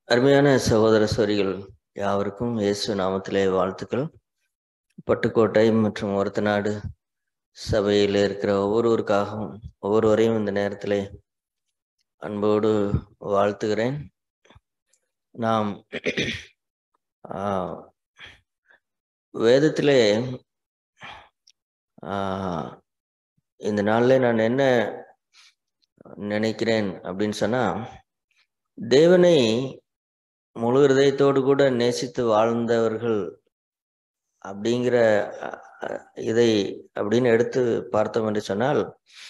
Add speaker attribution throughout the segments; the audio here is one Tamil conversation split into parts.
Speaker 1: அருமையான சகோதர சோரிகள் யாவருக்கும் இயேசு நாமத்திலே வாழ்த்துக்கள் பட்டுக்கோட்டை மற்றும் ஒருத்தநாடு சபையில் இருக்கிற ஒவ்வொருவருக்காகவும் ஒவ்வொருவரையும் இந்த நேரத்திலே அன்போடு வாழ்த்துகிறேன் நாம் ஆஹ், வேதத்திலே ஆஹ், இந்த நாளில் நான் என்ன நினைக்கிறேன் அப்படின்னு சொன்னா தேவனை முழு இதயத்தோடு கூட நேசித்து வாழ்ந்தவர்கள் அப்படிங்கிற அஹ், அஹ், இதை அப்படின்னு எடுத்து பார்த்தோம் என்று சொன்னால்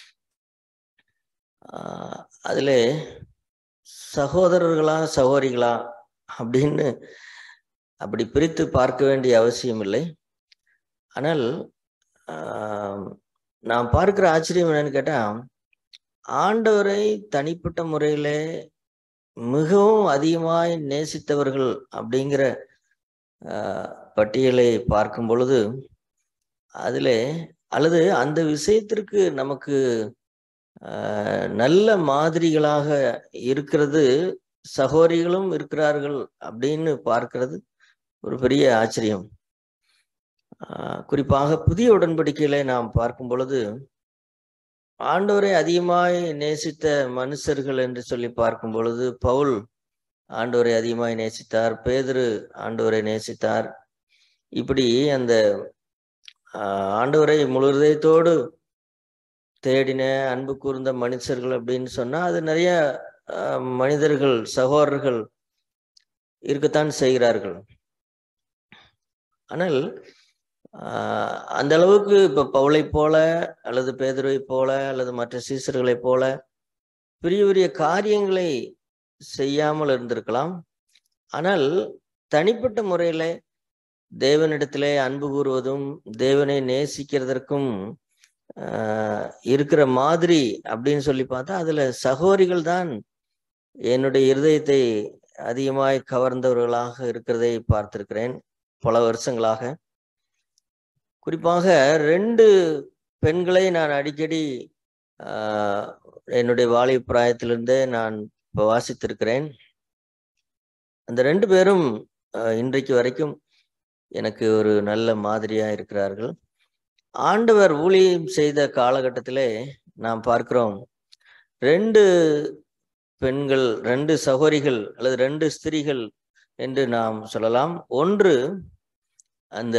Speaker 1: ஆஹ், அதிலே சகோதரர்களா சகோதரிகளா அப்படின்னு அப்படி பிரித்து பார்க்க வேண்டிய அவசியம் இல்லை ஆனால் ஆஹ், நான் பார்க்கிற ஆச்சரியம் என்னன்னு கேட்டா ஆண்டவரை தனிப்பட்ட முறையிலே மிகவும் அதிகமாய் நேசித்தவர்கள் அப்படிங்கிற ஆஹ், பட்டியலை பார்க்கும் பொழுது அதிலே அல்லது அந்த விஷயத்திற்கு நமக்கு ஆஹ், நல்ல மாதிரிகளாக இருக்கிறது சகோதரிகளும் இருக்கிறார்கள் அப்படின்னு பார்க்கிறது ஒரு பெரிய ஆச்சரியம் ஆஹ், குறிப்பாக புதிய உடன்படிக்கையில நாம் பார்க்கும் பொழுது ஆண்டவரை அதிகமாய் நேசித்த மனுஷர்கள் என்று சொல்லி பார்க்கும் பொழுது பவுல் ஆண்டவரை அதிகமாய் நேசித்தார் பேதுரு ஆண்டவரை நேசித்தார் இப்படி அந்த ஆஹ், ஆண்டவரை முழு இதயத்தோடு தேடின அன்பு கூர்ந்த மனுஷர்கள் அப்படின்னு சொன்னா அது நிறைய ஆஹ், மனிதர்கள் சகோதரர்கள் இருக்கத்தான் செய்கிறார்கள் ஆனால் ஆஹ், அந்த அளவுக்கு இப்ப பவுலை போல அல்லது பேதுருவை போல அல்லது மற்ற சீசர்களைப் போல பெரிய பெரிய காரியங்களை செய்யாமல் இருந்திருக்கலாம் ஆனால் தனிப்பட்ட முறையில தேவனிடத்திலே அன்பு கூறுவதும் தேவனை நேசிக்கிறதற்கும் ஆஹ், இருக்கிற மாதிரி அப்படின்னு சொல்லி பார்த்தா அதுல சகோதரிகள் தான் என்னுடைய இருதயத்தை அதிகமாய் கவர்ந்தவர்களாக இருக்கிறதை பார்த்திருக்கிறேன் பல வருஷங்களாக குறிப்பாக ரெண்டு பெண்களை நான் அடிக்கடி ஆஹ், என்னுடைய வாலிப பிராயத்திலிருந்தே நான் இப்போ வாசித்திருக்கிறேன் அந்த ரெண்டு பேரும் ஆஹ், இன்றைக்கு வரைக்கும் எனக்கு ஒரு நல்ல மாதிரியா இருக்கிறார்கள் ஆண்டவர் ஊழியம் செய்த காலகட்டத்திலே நாம் பார்க்கிறோம் ரெண்டு பெண்கள் ரெண்டு சகோதரிகள் அல்லது ரெண்டு ஸ்திரீகள் என்று நாம் சொல்லலாம் ஒன்று அந்த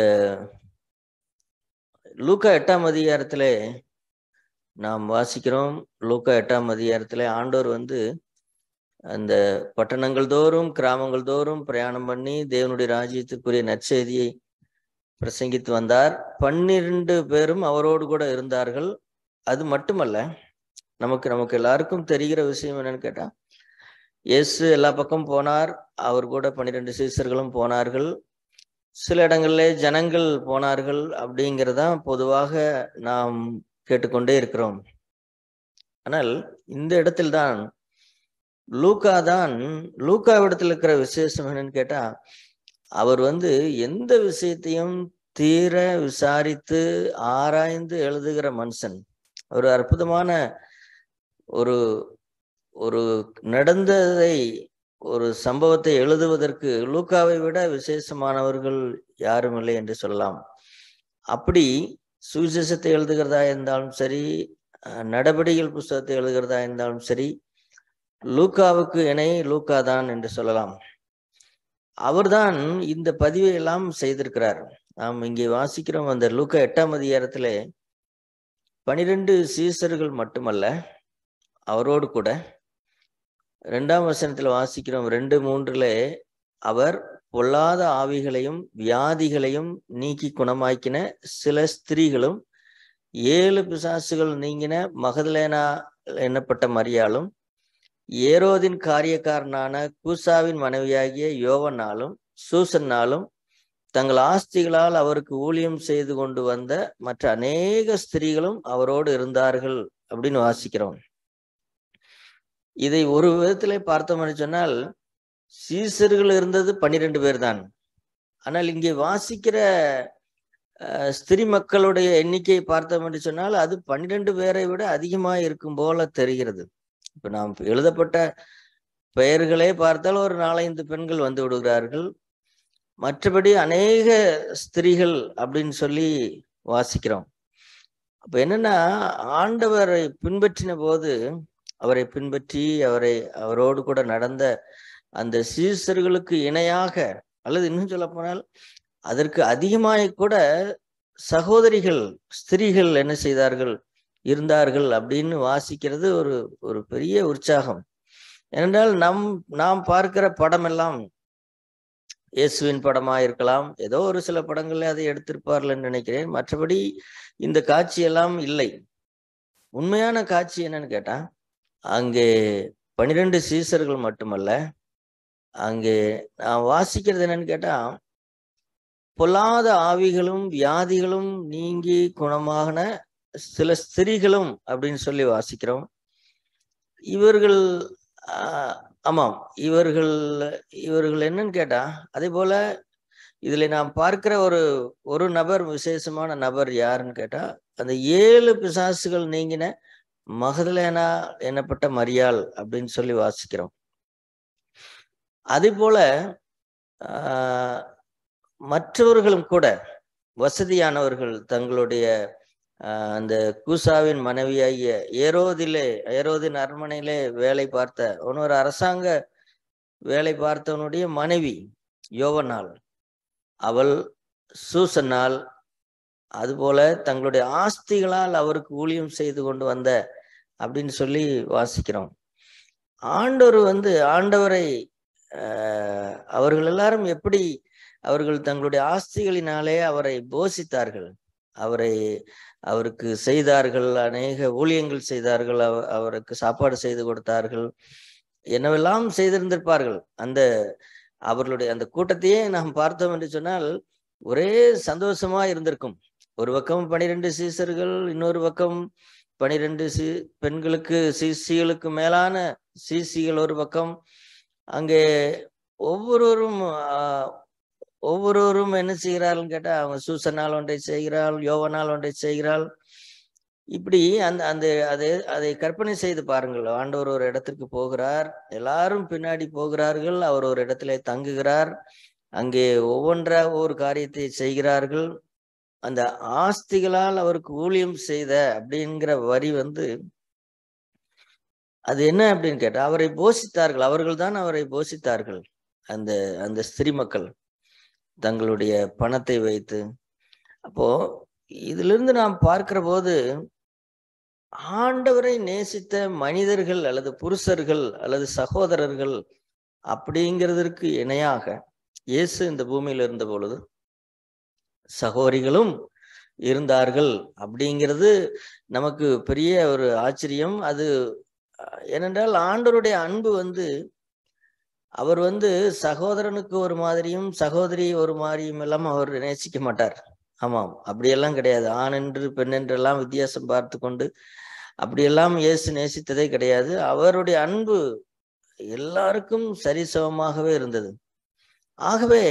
Speaker 1: லூக்கா எட்டாம் அதிகாரத்திலே நாம் வாசிக்கிறோம் லூக்கா எட்டாம் அதிகாரத்திலே ஆண்டவர் வந்து அந்த பட்டணங்கள் தோறும் கிராமங்கள் தோறும் பிரயாணம் பண்ணி தேவனுடைய ராஜ்யத்திற்குரிய நற்செய்தியை பிரசங்கித்து வந்தார் பன்னிரண்டு பேரும் அவரோடு கூட இருந்தார்கள் அது மட்டுமல்ல நமக்கு நமக்கு எல்லாருக்கும் தெரிகிற விஷயம் என்னன்னு கேட்டா இயேசு எல்லா பக்கம் போனார் அவர் கூட பன்னிரெண்டு சீசர்களும் போனார்கள் சில இடங்களிலே ஜனங்கள் போனார்கள் அப்படிங்கிறதான் பொதுவாக நாம் கேட்டுக்கொண்டே இருக்கிறோம் ஆனால் இந்த இடத்தில்தான் லூக்கா தான் லூக்காவிடத்தில் இருக்கிற விசேஷம் என்னன்னு கேட்டா அவர் வந்து எந்த விஷயத்தையும் தீர விசாரித்து ஆராய்ந்து எழுதுகிற மனுஷன் ஒரு அற்புதமான ஒரு ஒரு நடந்ததை ஒரு சம்பவத்தை எழுதுவதற்கு லூக்காவை விட விசேஷமானவர்கள் யாரும் இல்லை என்று சொல்லலாம் அப்படி சுவிசேஷத்தை எழுதுகிறதா இருந்தாலும் சரி அஹ், நடபடிகள் புஸ்தகத்தை எழுதுகிறதா இருந்தாலும் சரி லூக்காவுக்கு இணை லூக்கா தான் என்று சொல்லலாம் அவர்தான் இந்த பதிவை எல்லாம் செய்திருக்கிறார் நாம் இங்கே வாசிக்கிறோம் அந்த லூக்கா எட்டாம் அதிகாரத்திலே பனிரெண்டு சீசர்கள் மட்டுமல்ல அவரோடு கூட ரெண்டாம் வசனத்துல வாசிக்கிறோம் ரெண்டு மூன்றுல அவர் பொல்லாத ஆவிகளையும் வியாதிகளையும் நீக்கி குணமாக்கின சில ஸ்திரீகளும் ஏழு பிசாசுகள் நீங்கின மகதலேனா எண்ணப்பட்ட மரியாளும் ஏரோதின் காரியக்காரனான கூசாவின் மனைவியாகிய யோவனாலும் சூசன்னாலும் தங்கள் ஆஸ்திகளால் அவருக்கு ஊழியம் செய்து கொண்டு வந்த மற்ற அநேக ஸ்திரீகளும் அவரோடு இருந்தார்கள் அப்படின்னு வாசிக்கிறோம் இதை ஒரு விதத்திலே பார்த்தோம்னு சொன்னால் சீசர்கள் இருந்தது பன்னிரெண்டு பேர் தான் ஆனால் இங்கே வாசிக்கிற அஹ், ஸ்திரீ மக்களுடைய எண்ணிக்கையை பார்த்தோம் என்று சொன்னால் அது பன்னிரெண்டு பேரை விட அதிகமாக இருக்கும் போல தெரிகிறது இப்ப நாம் எழுதப்பட்ட பெயர்களே பார்த்தால் ஒரு நாலஞ்சு பெண்கள் வந்து விடுகிறார்கள் மற்றபடி அநேக ஸ்திரீகள் அப்படின்னு சொல்லி வாசிக்கிறோம் அப்ப என்னன்னா ஆண்டவரை பின்பற்றின போது அவரை பின்பற்றி அவரை அவரோடு கூட நடந்த அந்த சீசர்களுக்கு இணையாக அல்லது இன்னும் சொல்ல போனால் அதற்கு அதிகமாய் கூட சகோதரிகள் ஸ்திரீகள் என்ன செய்தார்கள் இருந்தார்கள் அப்படின்னு வாசிக்கிறது ஒரு ஒரு பெரிய உற்சாகம் ஏனென்றால் நம் நாம் பார்க்கிற படம் எல்லாம் இயேசுவின் படமா இருக்கலாம் ஏதோ ஒரு சில படங்கள்ல அதை எடுத்திருப்பார்கள் நினைக்கிறேன் மற்றபடி இந்த காட்சி எல்லாம் இல்லை உண்மையான காட்சி என்னன்னு கேட்டா அங்கே பனிரெண்டு சீசர்கள் மட்டுமல்ல அங்கே நான் வாசிக்கிறது என்னன்னு கேட்டா பொல்லாத ஆவிகளும் வியாதிகளும் நீங்கி குணமான சில ஸ்திரீகளும் அப்படின்னு சொல்லி வாசிக்கிறோம் இவர்கள் ஆமாம் இவர்கள் இவர்கள் என்னன்னு கேட்டா அதே போல இதுல நாம் பார்க்கிற ஒரு ஒரு நபர் விசேஷமான நபர் யாருன்னு கேட்டா அந்த ஏழு பிசாசுகள் நீங்கின மகதலேனா எனப்பட்ட மரியாள் அப்படின்னு சொல்லி வாசிக்கிறோம் அதே போல ஆஹ் மற்றவர்களும் கூட வசதியானவர்கள் தங்களுடைய அந்த கூசாவின் மனைவியாகிய ஏரோதிலே ஏரோதின் அரண்மனையிலே வேலை பார்த்த இன்னொரு அரசாங்க வேலை பார்த்தவனுடைய மனைவி யோவனாள் அவள் சூசனால் அதுபோல தங்களுடைய ஆஸ்திகளால் அவருக்கு ஊழியம் செய்து கொண்டு வந்த அப்படின்னு சொல்லி வாசிக்கிறோம் ஆண்டவர் வந்து ஆண்டவரை அவர்கள் எல்லாரும் எப்படி அவர்கள் தங்களுடைய ஆஸ்திகளினாலே அவரை போஷித்தார்கள் அவரை அவருக்கு செய்தார்கள் அநேக ஊழியங்கள் செய்தார்கள் அவருக்கு சாப்பாடு செய்து கொடுத்தார்கள் என்னவெல்லாம் செய்திருந்திருப்பார்கள் அந்த அவர்களுடைய அந்த கூட்டத்தையே நாம் பார்த்தோம் என்று சொன்னால் ஒரே சந்தோஷமா இருந்திருக்கும் ஒரு பக்கம் பனிரெண்டு சீசர்கள் இன்னொரு பக்கம் பனிரெண்டு சி பெண்களுக்கு சிசிகளுக்கு மேலான சிசிகள் ஒரு பக்கம் அங்கே ஒவ்வொருவரும் ஒவ்வொருவரும் என்ன செய்கிறாள்னு கேட்டா அவங்க சூசனால் ஒன்றை செய்கிறாள் யோவனால் ஒன்றை செய்கிறாள் இப்படி அந்த அந்த அதை அதை கற்பனை செய்து பாருங்கள் ஆண்டவர் ஒரு இடத்திற்கு போகிறார் எல்லாரும் பின்னாடி போகிறார்கள் அவர் ஒரு இடத்துல தங்குகிறார் அங்கே ஒவ்வொன்றா ஒவ்வொரு காரியத்தை செய்கிறார்கள் அந்த ஆஸ்திகளால் அவருக்கு ஊழியம் செய்த அப்படிங்கிற வரி வந்து அது என்ன அப்படின்னு கேட்டா அவரை போஷித்தார்கள் அவர்கள் தான் அவரை போஷித்தார்கள் அந்த அந்த ஸ்திரீ மக்கள் தங்களுடைய பணத்தை வைத்து அப்போ இதுல இருந்து நாம் பார்க்கிற போது ஆண்டவரை நேசித்த மனிதர்கள் அல்லது புருஷர்கள் அல்லது சகோதரர்கள் அப்படிங்கிறதற்கு இணையாக இயேசு இந்த பூமியில் இருந்த பொழுது சகோதரிகளும் இருந்தார்கள் அப்படிங்கிறது நமக்கு பெரிய ஒரு ஆச்சரியம் அது ஏனென்றால் ஆண்டவருடைய அன்பு வந்து அவர் வந்து சகோதரனுக்கு ஒரு மாதிரியும் சகோதரி ஒரு மாதிரியும் எல்லாம் அவர் நேசிக்க மாட்டார் ஆமாம் அப்படியெல்லாம் கிடையாது ஆண் என்று பெண் என்றெல்லாம் வித்தியாசம் பார்த்து கொண்டு அப்படியெல்லாம் இயேசு நேசித்ததே கிடையாது அவருடைய அன்பு எல்லாருக்கும் சரிசமமாகவே இருந்தது ஆகவே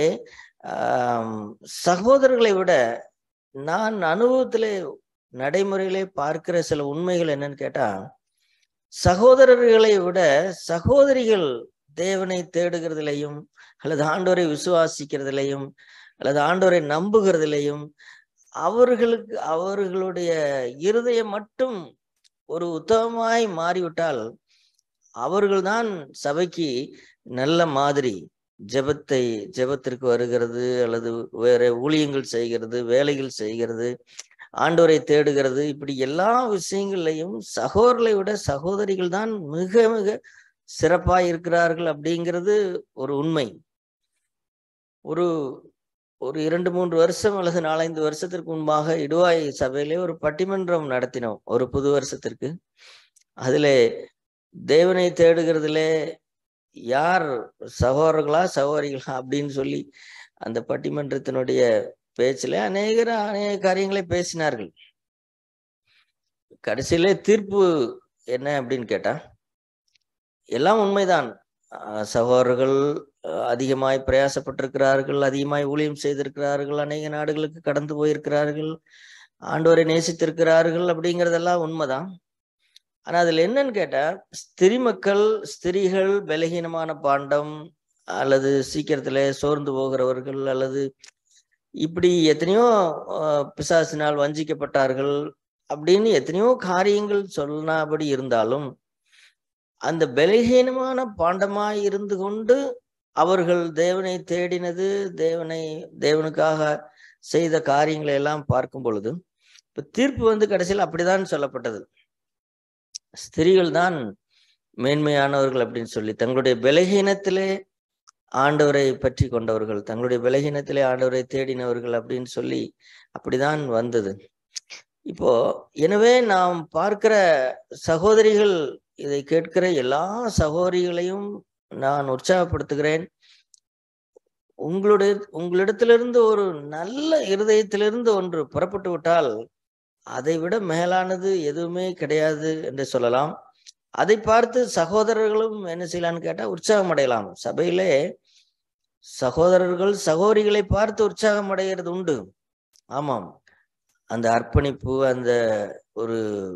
Speaker 1: சகோதரர்களை விட நான் அனுபவத்திலே நடைமுறையிலே பார்க்கிற சில உண்மைகள் என்னன்னு கேட்டா சகோதரர்களை விட சகோதரிகள் தேவனை தேடுகிறதிலையும் அல்லது ஆண்டோரை விசுவாசிக்கிறதிலையும் அல்லது ஆண்டோரை நம்புகிறதிலையும் அவர்களுக்கு அவர்களுடைய இருதயம் மட்டும் ஒரு உத்தமமாய் மாறிவிட்டால் அவர்கள்தான் சபைக்கு நல்ல மாதிரி ஜெபத்தை ஜெபத்திற்கு வருகிறது அல்லது வேற ஊழியங்கள் செய்கிறது வேலைகள் செய்கிறது ஆண்டோரை தேடுகிறது இப்படி எல்லா விஷயங்கள்லையும் சகோதரர்களை விட சகோதரிகள் தான் மிக மிக சிறப்பாய் இருக்கிறார்கள் அப்படிங்கிறது ஒரு உண்மை ஒரு ஒரு இரண்டு மூன்று வருஷம் அல்லது நாலஞ்சு வருஷத்திற்கு முன்பாக இடுவாய் சபையிலே ஒரு பட்டிமன்றம் நடத்தினோம் ஒரு புது வருஷத்திற்கு அதிலே தேவனை தேடுகிறதுலே யார் சகோதரர்களா சகோதரிகளா அப்படின்னு சொல்லி அந்த பட்டிமன்றத்தினுடைய பேச்சில் அநேகர் அநேக காரியங்களை பேசினார்கள் கடைசியிலே தீர்ப்பு என்ன அப்படின்னு கேட்டா எல்லாம் உண்மைதான் சகோதரர்கள் அதிகமாய் பிரயாசப்பட்டிருக்கிறார்கள் அதிகமாய் ஊழியம் செய்திருக்கிறார்கள் அநேக நாடுகளுக்கு கடந்து போயிருக்கிறார்கள் ஆண்டோரை நேசித்திருக்கிறார்கள் அப்படிங்கிறதெல்லாம் உண்மைதான் ஆனா அதுல என்னன்னு கேட்டா ஸ்திரி மக்கள் ஸ்திரீகள் பலகீனமான பாண்டம் அல்லது சீக்கிரத்துல சோர்ந்து போகிறவர்கள் அல்லது இப்படி எத்தனையோ அஹ், பிசாசினால் வஞ்சிக்கப்பட்டார்கள் அப்படின்னு எத்தனையோ காரியங்கள் சொல்லாபடி இருந்தாலும் அந்த பலகீனமான பாண்டமாய் இருந்து கொண்டு அவர்கள் தேவனை தேடினது தேவனை தேவனுக்காக செய்த காரியங்களை எல்லாம் பார்க்கும் பொழுது இப்ப தீர்ப்பு வந்து கடைசியில் அப்படிதான் சொல்லப்பட்டது ஸ்திரீகள் தான் மேன்மையானவர்கள் அப்படின்னு சொல்லி தங்களுடைய பலகீனத்திலே ஆண்டவரை பற்றி கொண்டவர்கள் தங்களுடைய பலகீனத்திலே ஆண்டவரை தேடினவர்கள் அப்படின்னு சொல்லி அப்படிதான் வந்தது இப்போ எனவே நாம் பார்க்கிற சகோதரிகள் இதை கேட்கிற எல்லா சகோதரிகளையும் நான் உற்சாகப்படுத்துகிறேன் உங்களுடைய உங்களிடத்திலிருந்து ஒரு நல்ல இருதயத்திலிருந்து ஒன்று புறப்பட்டு விட்டால் அதை விட மேலானது எதுவுமே கிடையாது என்று சொல்லலாம் அதை பார்த்து சகோதரர்களும் என்ன செய்யலாம்னு கேட்டா உற்சாகம் அடையலாம் சபையிலே சகோதரர்கள் சகோதரிகளை பார்த்து உற்சாகம் அடைகிறது உண்டு ஆமாம் அந்த அர்ப்பணிப்பு அந்த ஒரு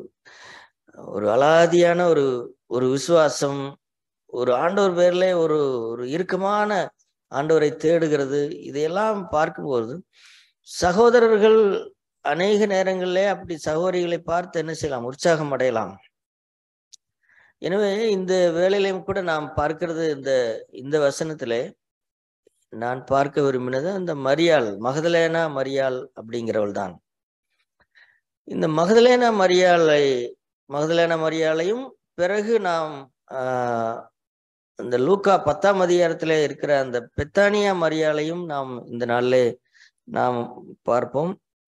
Speaker 1: ஒரு அலாதியான ஒரு ஒரு விசுவாசம் ஒரு ஆண்டவர் பேர்ல ஒரு ஒரு இறுக்கமான ஆண்டவரை தேடுகிறது இதையெல்லாம் பார்க்கும்போது சகோதரர்கள் அநேக நேரங்களிலே அப்படி சகோதரிகளை பார்த்து என்ன செய்யலாம் உற்சாகம் அடையலாம் எனவே இந்த வேலையிலையும் கூட நாம் பார்க்கிறது இந்த இந்த வசனத்திலே நான் பார்க்க விரும்பினது அந்த மரியாள் மகதலேனா மரியாள் அப்படிங்கிறவள் தான் இந்த மகதலேனா மரியாளை மகதலேனா மரியாளையும் பிறகு நாம் ஆஹ் இந்த லூக்கா பத்தாம் அதிகாரத்துல இருக்கிற அந்த பெத்தானியா மரியாளையும் நாம் இந்த நாளிலே நாம் பார்ப்போம்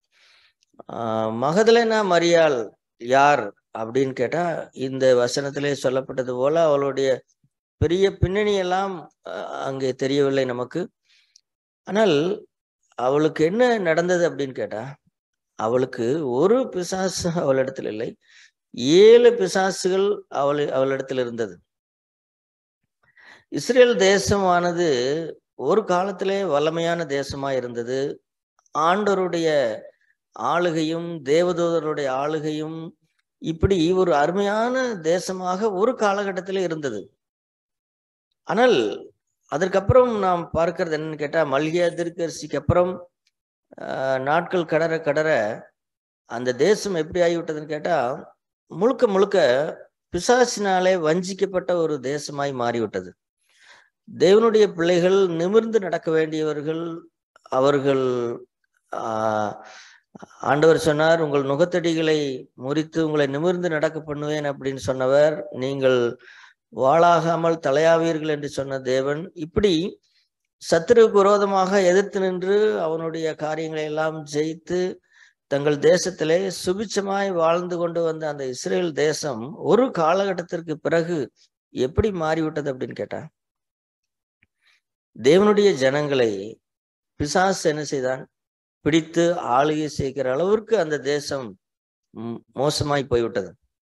Speaker 1: ஆஹ் மகதலேனா மரியாள் யார் அப்படின்னு கேட்டா இந்த வசனத்திலே சொல்லப்பட்டது போல அவளுடைய பெரிய பின்னணி எல்லாம் அஹ், அங்கே தெரியவில்லை நமக்கு ஆனால் அவளுக்கு என்ன நடந்தது அப்படின்னு கேட்டா அவளுக்கு ஒரு பிசாசு அவளிடத்தில் இல்லை ஏழு பிசாசுகள் அவள் அவளிடத்தில் இருந்தது இஸ்ரேல் தேசமானது ஒரு காலத்திலே வல்லமையான தேசமா இருந்தது ஆண்டவருடைய ஆளுகையும் தேவதூதருடைய ஆளுகையும் இப்படி ஒரு அருமையான தேசமாக ஒரு காலகட்டத்தில் இருந்தது ஆனால் அதற்கப்புறம் நாம் பார்க்கிறது என்னன்னு கேட்டா மல்கியா திருக்கரிசிக்கு அப்புறம் ஆஹ், நாட்கள் கடற கடற அந்த தேசம் எப்படி ஆகிவிட்டதுன்னு கேட்டா முழுக்க முழுக்க பிசாசினாலே வஞ்சிக்கப்பட்ட ஒரு தேசமாய் மாறிவிட்டது தேவனுடைய பிள்ளைகள் நிமிர்ந்து நடக்க வேண்டியவர்கள் அவர்கள் ஆஹ், ஆண்டவர் சொன்னார் உங்கள் நுகத்தடிகளை முறித்து உங்களை நிமிர்ந்து நடக்க பண்ணுவேன் அப்படின்னு சொன்னவர் நீங்கள் வாளாகாமல் தலையாவீர்கள் என்று சொன்ன தேவன் இப்படி சத்துருக்கு விரோதமாக எதிர்த்து நின்று அவனுடைய காரியங்களை எல்லாம் ஜெயித்து தங்கள் தேசத்திலே சுபிச்சமாய் வாழ்ந்து கொண்டு வந்த அந்த இஸ்ரேல் தேசம் ஒரு காலகட்டத்திற்கு பிறகு எப்படி மாறிவிட்டது அப்படின்னு கேட்டா தேவனுடைய ஜனங்களை பிசாசு என்ன செய்தான் பிடித்து ஆளுகை செய்கிற அளவிற்கு அந்த தேசம் ம், மோசமாய் போய்விட்டது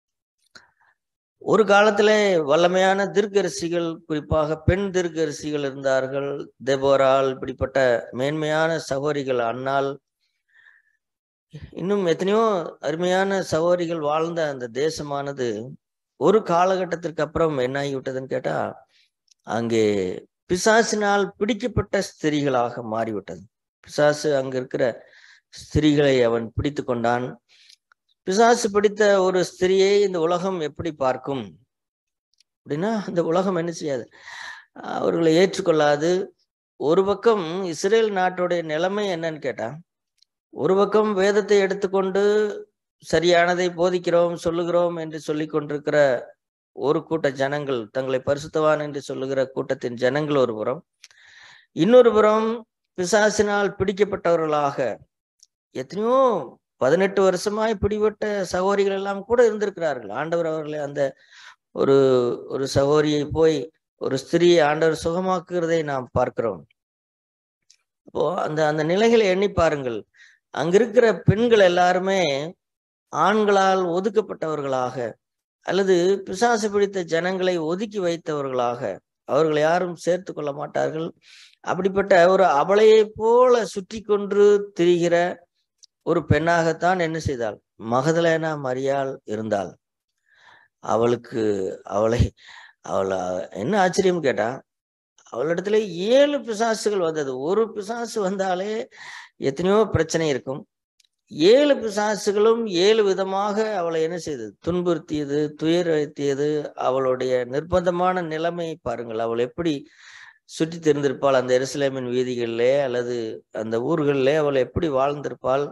Speaker 1: ஒரு காலத்திலே வல்லமையான தீர்க்கரசிகள் குறிப்பாக பெண் தீர்க்கரசிகள் இருந்தார்கள் தெபோரால் இப்படிப்பட்ட மேன்மையான சகோதரிகள் அன்னாள் இன்னும் எத்தனையோ அருமையான சகோதரிகள் வாழ்ந்த அந்த தேசமானது ஒரு காலகட்டத்திற்கு அப்புறம் என்ன ஆகிவிட்டதுன்னு கேட்டா அங்கே பிசாசினால் பிடிக்கப்பட்ட ஸ்திரீகளாக மாறிவிட்டது பிசாசு அங்க இருக்கிற ஸ்திரீகளை அவன் பிடித்து கொண்டான் பிசாசு பிடித்த ஒரு ஸ்திரியை இந்த உலகம் எப்படி பார்க்கும் அப்படின்னா இந்த உலகம் என்ன செய்யாது அவர்களை ஏற்றுக்கொள்ளாது ஒரு பக்கம் இஸ்ரேல் நாட்டுடைய நிலைமை என்னன்னு கேட்டா ஒரு பக்கம் வேதத்தை எடுத்துக்கொண்டு சரியானதை போதிக்கிறோம் சொல்லுகிறோம் என்று சொல்லிக் கொண்டிருக்கிற ஒரு கூட்ட ஜனங்கள் தங்களை பரிசுத்தவான் என்று சொல்லுகிற கூட்டத்தின் ஜனங்கள் ஒரு புறம் இன்னொரு புறம் பிசாசினால் பிடிக்கப்பட்டவர்களாக எத்தனையோ பதினெட்டு வருஷமாய் பிடிபட்ட சகோதரிகள் எல்லாம் கூட இருந்திருக்கிறார்கள் ஆண்டவர் அவர்களை அந்த ஒரு ஒரு சகோதரியை போய் ஒரு ஸ்திரியை ஆண்டவர் சுகமாக்குகிறதை நாம் பார்க்கிறோம் அப்போ அந்த அந்த நிலைகளை எண்ணி பாருங்கள் அங்க இருக்கிற பெண்கள் எல்லாருமே ஆண்களால் ஒதுக்கப்பட்டவர்களாக அல்லது பிசாசு பிடித்த ஜனங்களை ஒதுக்கி வைத்தவர்களாக அவர்களை யாரும் சேர்த்து கொள்ள மாட்டார்கள் அப்படிப்பட்ட ஒரு அபலையை போல சுற்றி கொன்று திரிகிற ஒரு பெண்ணாகத்தான் என்ன செய்தாள் மகதலேனா மரியாள் இருந்தாள் அவளுக்கு அவளை அவளை என்ன ஆச்சரியம் கேட்டா அவளிடத்துல ஏழு பிசாசுகள் வந்தது ஒரு பிசாசு வந்தாலே எத்தனையோ பிரச்சனை இருக்கும் ஏழு பிசாசுகளும் ஏழு விதமாக அவளை என்ன செய்தது துன்புறுத்தியது துயரத்தியது அவளுடைய நிர்பந்தமான நிலைமை பாருங்கள் அவள் எப்படி சுற்றி தெரிந்திருப்பாள் அந்த எருசலேமின் வீதிகளிலே அல்லது அந்த ஊர்களிலே அவள் எப்படி வாழ்ந்திருப்பாள்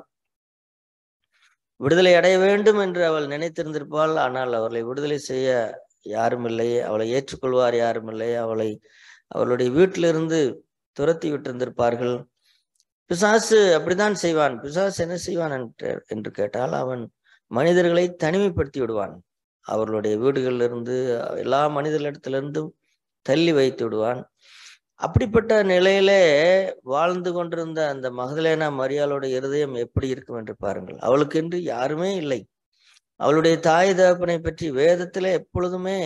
Speaker 1: விடுதலை அடைய வேண்டும் என்று அவள் நினைத்திருந்திருப்பாள் ஆனால் அவளை விடுதலை செய்ய யாரும் இல்லை அவளை ஏற்றுக்கொள்வார் யாரும் இல்லை அவளை அவளுடைய வீட்டிலிருந்து துரத்தி விட்டிருந்திருப்பார்கள் பிசாசு அப்படித்தான் செய்வான் பிசாசு என்ன செய்வான் என்று கேட்டால் அவன் மனிதர்களை தனிமைப்படுத்தி விடுவான் அவர்களுடைய வீடுகளிலிருந்து எல்லா மனிதர்களிடத்திலிருந்தும் தள்ளி வைத்து விடுவான் அப்படிப்பட்ட நிலையிலே வாழ்ந்து கொண்டிருந்த அந்த மகதலேனா மரியாளோட இருதயம் எப்படி இருக்கும் என்று பாருங்கள் அவளுக்கு என்று யாருமே இல்லை அவளுடைய தாய் தகப்பனை பற்றி வேதத்துல எப்பொழுதுமே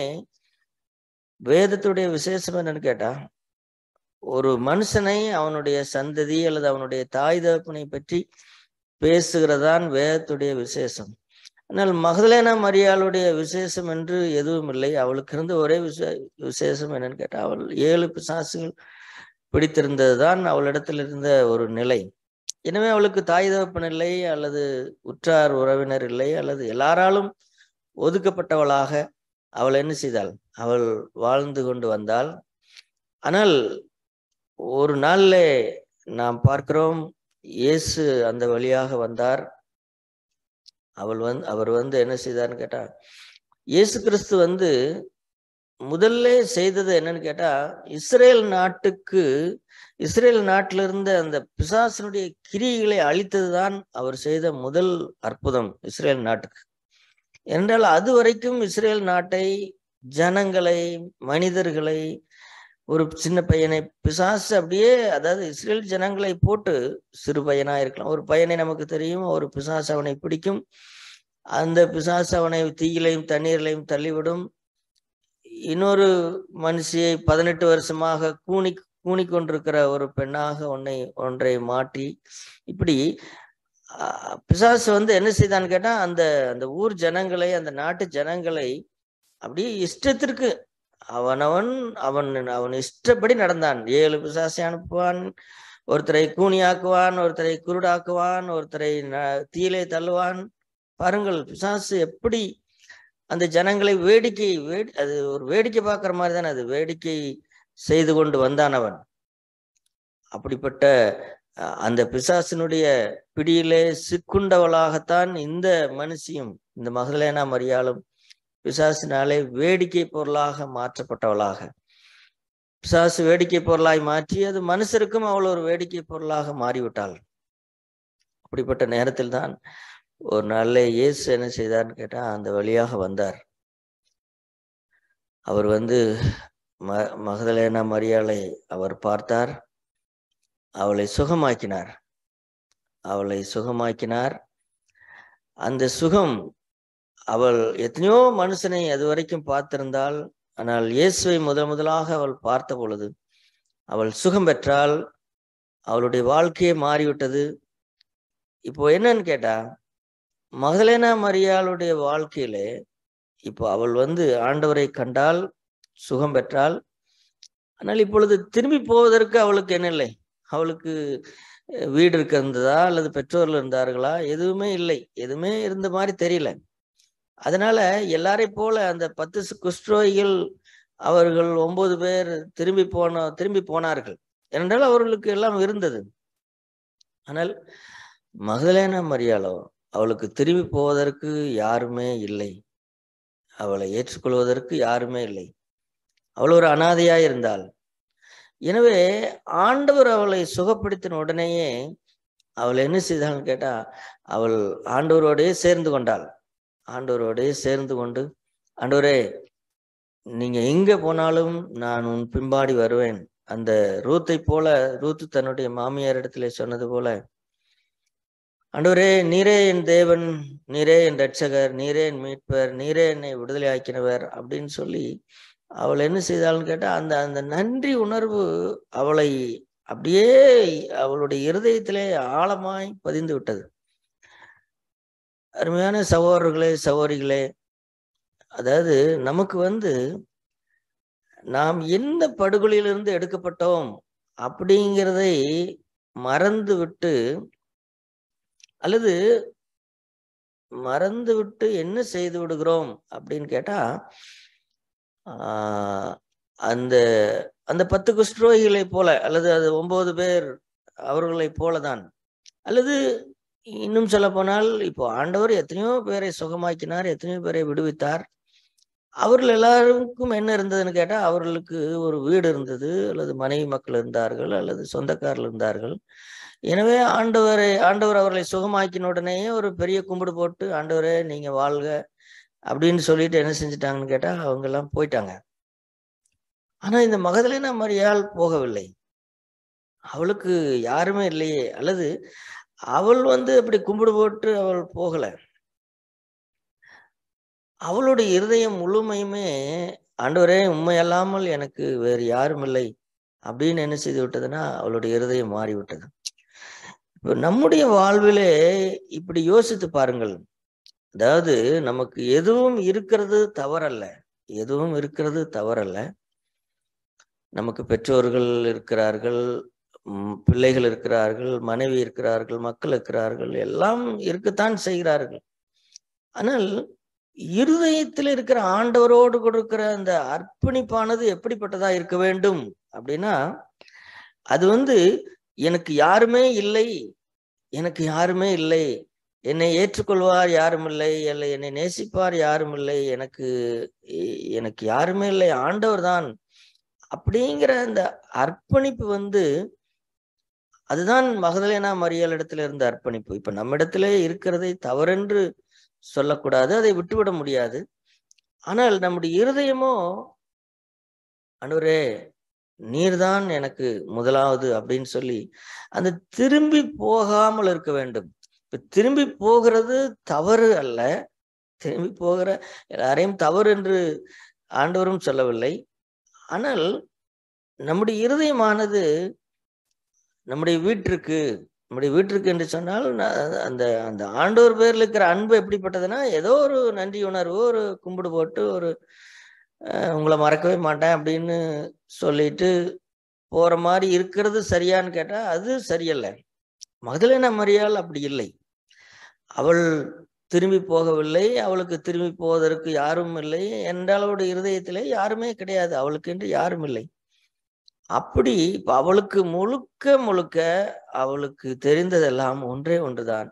Speaker 1: வேதத்துடைய விசேஷம் என்னன்னு கேட்டா ஒரு மனுஷனை அவனுடைய சந்ததி அல்லது அவனுடைய தாய் தகப்பனை பற்றி பேசுகிறதான் வேதத்துடைய விசேஷம் ஆனால் மகதலேனா மரியாளுடைய விசேஷம் என்று எதுவும் இல்லை அவளுக்கு இருந்த ஒரே விசே விசேஷம் என்னன்னு கேட்டா அவள் ஏழு பிசாசுகள் பிடித்திருந்ததுதான் அவளிடத்தில் இருந்த ஒரு நிலை எனவே அவளுக்கு தாய் தகப்பன் இல்லை அல்லது உற்றார் உறவினர் இல்லை அல்லது எல்லாராலும் ஒதுக்கப்பட்டவளாக அவள் என்ன செய்தாள் அவள் வாழ்ந்து கொண்டு வந்தாள் ஆனால் ஒரு நாள்ல நாம் பார்க்கிறோம் இயேசு அந்த வழியாக வந்தார் அவள் வந்து அவர் வந்து என்ன செய்தார்னு கேட்டா இயேசு கிறிஸ்து வந்து முதல்ல செய்தது என்னன்னு கேட்டா இஸ்ரேல் நாட்டுக்கு இஸ்ரேல் நாட்டில இருந்த அந்த பிசாசனுடைய கிரிகளை அழித்ததுதான் அவர் செய்த முதல் அற்புதம் இஸ்ரேல் நாட்டுக்கு என்றால் அது வரைக்கும் இஸ்ரேல் நாட்டை ஜனங்களை மனிதர்களை ஒரு சின்ன பையனை பிசாசு அப்படியே அதாவது இஸ்ரேல் ஜனங்களை போட்டு சிறு பையனா இருக்கலாம் ஒரு பையனை நமக்கு தெரியும் ஒரு பிசாசு அவனை பிடிக்கும் அந்த பிசாசு அவனை தீயிலையும் தண்ணீரிலையும் தள்ளிவிடும் இன்னொரு மனுஷியை பதினெட்டு வருஷமாக கூணி கூணி கொண்டிருக்கிற ஒரு பெண்ணாக ஒன்னை ஒன்றை மாற்றி இப்படி பிசாசு வந்து என்ன செய்தான்னு கேட்டா அந்த அந்த ஊர் ஜனங்களை அந்த நாட்டு ஜனங்களை அப்படியே இஷ்டத்திற்கு அவனவன் அவன் அவன் இஷ்டப்படி நடந்தான் ஏழு பிசாசை அனுப்புவான் ஒருத்தரை கூனியாக்குவான் ஒருத்தரை குருடாக்குவான் ஒருத்தரை தீயிலே தள்ளுவான் பாருங்கள் பிசாசு எப்படி அந்த ஜனங்களை வேடிக்கை வேடி அது ஒரு வேடிக்கை பார்க்குற மாதிரி தானே அது வேடிக்கை செய்து கொண்டு வந்தான் அவன் அப்படிப்பட்ட அந்த பிசாசினுடைய பிடியிலே சிக்குண்டவளாகத்தான் இந்த மனுஷியும் இந்த மகளேனா மரியாளும் பிசாசினாலே வேடிக்கை பொருளாக மாற்றப்பட்டவளாக பிசாசு வேடிக்கை பொருளாய் மாற்றி அது மனுஷருக்கும் அவள் ஒரு வேடிக்கை பொருளாக மாறிவிட்டாள் அப்படிப்பட்ட நேரத்தில் தான் ஒரு நாள்ல இயேசு என்ன செய்தார்னு கேட்டா அந்த வழியாக வந்தார் அவர் வந்து ம மகதலேனா மரியாளை அவர் பார்த்தார் அவளை சுகமாக்கினார் அவளை சுகமாக்கினார் அந்த சுகம் அவள் எத்தனையோ மனுஷனை அது வரைக்கும் பார்த்திருந்தாள் ஆனால் இயேசுவை முதல் முதலாக அவள் பார்த்த பொழுது அவள் சுகம் பெற்றால் அவளுடைய வாழ்க்கையே மாறிவிட்டது இப்போ என்னன்னு கேட்டா மகளேனா மரியாளுடைய வாழ்க்கையிலே இப்போ அவள் வந்து ஆண்டவரை கண்டால் சுகம் பெற்றால் ஆனால் இப்பொழுது திரும்பி போவதற்கு அவளுக்கு என்ன இல்லை அவளுக்கு வீடு இருக்க இருந்ததா அல்லது பெற்றோர்கள் இருந்தார்களா எதுவுமே இல்லை எதுவுமே இருந்த மாதிரி தெரியல அதனால எல்லாரை போல அந்த பத்து குஷ்ரோகிகள் அவர்கள் ஒன்பது பேர் திரும்பி போன திரும்பி போனார்கள் ஏனென்றால் அவர்களுக்கு எல்லாம் இருந்தது ஆனால் மகளேன மரியாளோ அவளுக்கு திரும்பி போவதற்கு யாருமே இல்லை அவளை ஏற்றுக்கொள்வதற்கு யாருமே இல்லை அவள் ஒரு அனாதையா இருந்தாள் எனவே ஆண்டவர் அவளை சுகப்படுத்தின உடனேயே அவள் என்ன செய்தாள்னு கேட்டா அவள் ஆண்டவரோடே சேர்ந்து கொண்டாள் ஆண்டவரோடே சேர்ந்து கொண்டு ஆண்டவரே நீங்க எங்க போனாலும் நான் உன் பின்பாடி வருவேன் அந்த ரூத்தை போல ரூத்து தன்னுடைய மாமியார் இடத்துல சொன்னது போல ஆண்டவரே நீரே என் தேவன் நீரே என் ரட்சகர் நீரே என் மீட்பர் நீரே என்னை விடுதலை ஆக்கினவர் அப்படின்னு சொல்லி அவள் என்ன செய்தாள்னு கேட்டா அந்த அந்த நன்றி உணர்வு அவளை அப்படியே அவளுடைய இருதயத்திலே ஆழமாய் பதிந்து விட்டது அருமையான சகோதரர்களே சகோதரிகளே அதாவது நமக்கு வந்து நாம் எந்த படுகொலியிலிருந்து எடுக்கப்பட்டோம் அப்படிங்கிறதை மறந்து விட்டு அல்லது மறந்து விட்டு என்ன செய்து விடுகிறோம் அப்படின்னு கேட்டா ஆஹ் அந்த அந்த பத்து குஷ்டரோகிகளை போல அல்லது அது ஒன்பது பேர் அவர்களை போலதான் அல்லது இன்னும் சொல்ல போனால் இப்போ ஆண்டவர் எத்தனையோ பேரை சுகமாக்கினார் எத்தனையோ பேரை விடுவித்தார் அவர்கள் எல்லாருக்கும் என்ன இருந்ததுன்னு கேட்டா அவர்களுக்கு ஒரு வீடு இருந்தது அல்லது மனைவி மக்கள் இருந்தார்கள் அல்லது சொந்தக்காரர்கள் இருந்தார்கள் எனவே ஆண்டவரை ஆண்டவர் அவர்களை சுகமாக்கின உடனேயே ஒரு பெரிய கும்பிடு போட்டு ஆண்டவரே நீங்க வாழ்க அப்படின்னு சொல்லிட்டு என்ன செஞ்சிட்டாங்கன்னு கேட்டா அவங்க எல்லாம் போயிட்டாங்க ஆனா இந்த மகதலேனா மரியாள் போகவில்லை அவளுக்கு யாருமே இல்லையே அல்லது அவள் வந்து அப்படி கும்பிடு போட்டு அவள் போகல அவளுடைய இருதயம் முழுமையுமே ஆண்டவரே உண்மை அல்லாமல் எனக்கு வேறு யாரும் இல்லை அப்படின்னு என்ன செய்து விட்டதுன்னா அவளுடைய இருதயம் மாறிவிட்டது இப்போ நம்முடைய வாழ்விலே இப்படி யோசித்து பாருங்கள் அதாவது நமக்கு எதுவும் இருக்கிறது தவறல்ல எதுவும் இருக்கிறது தவறல்ல நமக்கு பெற்றோர்கள் இருக்கிறார்கள் பிள்ளைகள் இருக்கிறார்கள் மனைவி இருக்கிறார்கள் மக்கள் இருக்கிறார்கள் எல்லாம் இருக்கத்தான் செய்கிறார்கள் ஆனால் இருதயத்தில் இருக்கிற ஆண்டவரோடு கொடுக்கிற அந்த அர்ப்பணிப்பானது எப்படிப்பட்டதா இருக்க வேண்டும் அப்படின்னா அது வந்து எனக்கு யாருமே இல்லை எனக்கு யாருமே இல்லை என்னை ஏற்றுக்கொள்வார் யாரும் இல்லை இல்லை என்னை நேசிப்பார் யாரும் இல்லை எனக்கு எனக்கு யாருமே இல்லை ஆண்டவர் தான் அப்படிங்கிற அந்த அர்ப்பணிப்பு வந்து அதுதான் மகதலேனா மரியாள் இடத்துல இருந்த அர்ப்பணிப்பு இப்ப நம்மிடத்துல இருக்கிறதை தவறென்று சொல்லக்கூடாது அதை விட்டுவிட முடியாது ஆனால் நம்முடைய இருதயமோ அனுரே நீர்தான் எனக்கு முதலாவது அப்படின்னு சொல்லி அந்த திரும்பி போகாமல் இருக்க வேண்டும் இப்ப திரும்பி போகிறது தவறு அல்ல திரும்பி போகிற எல்லாரையும் தவறு என்று ஆண்டவரும் சொல்லவில்லை ஆனால் நம்முடைய இருதயமானது நம்முடைய வீட்டிற்கு நம்முடைய வீட்டிற்கு என்று சொன்னால் அந்த அந்த ஆண்டோர் பேர்ல இருக்கிற அன்பு எப்படிப்பட்டதுன்னா ஏதோ ஒரு நன்றி உணர்வு ஒரு கும்பிடு போட்டு ஒரு உங்களை மறக்கவே மாட்டேன் அப்படின்னு சொல்லிட்டு போற மாதிரி இருக்கிறது சரியான்னு கேட்டா அது சரியல்ல மகதலேனா மரியாள் அப்படி இல்லை அவள் திரும்பி போகவில்லை அவளுக்கு திரும்பி போவதற்கு யாரும் இல்லை என்றால் அவளுடைய இருதயத்திலே யாருமே கிடையாது அவளுக்கு என்று யாரும் இல்லை அப்படி இப்ப அவளுக்கு முழுக்க முழுக்க அவளுக்கு தெரிந்ததெல்லாம் ஒன்றே ஒன்றுதான்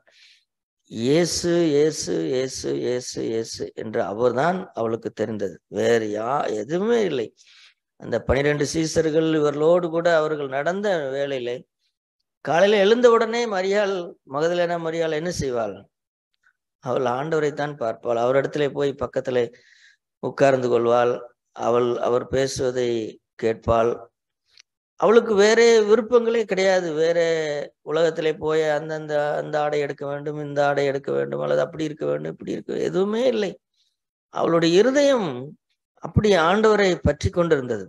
Speaker 1: இயேசு இயேசு இயேசு இயேசு இயேசு என்று அவர்தான் அவளுக்கு தெரிந்தது வேறு யா எதுவுமே இல்லை அந்த பனிரெண்டு சீசர்கள் இவர்களோடு கூட அவர்கள் நடந்த வேளையிலே காலையில எழுந்த உடனே மரியாள் மகதலேனா மரியாள் என்ன செய்வாள் அவள் ஆண்டவரைத்தான் பார்ப்பாள் அவரிடத்துல போய் பக்கத்துல உட்கார்ந்து கொள்வாள் அவள் அவர் பேசுவதை கேட்பாள் அவளுக்கு வேற விருப்பங்களே கிடையாது வேற உலகத்திலே போய் அந்தந்த அந்த ஆடை எடுக்க வேண்டும் இந்த ஆடை எடுக்க வேண்டும் அல்லது அப்படி இருக்க வேண்டும் இப்படி இருக்க எதுவுமே இல்லை அவளுடைய இருதயம் அப்படி ஆண்டவரை பற்றி கொண்டிருந்தது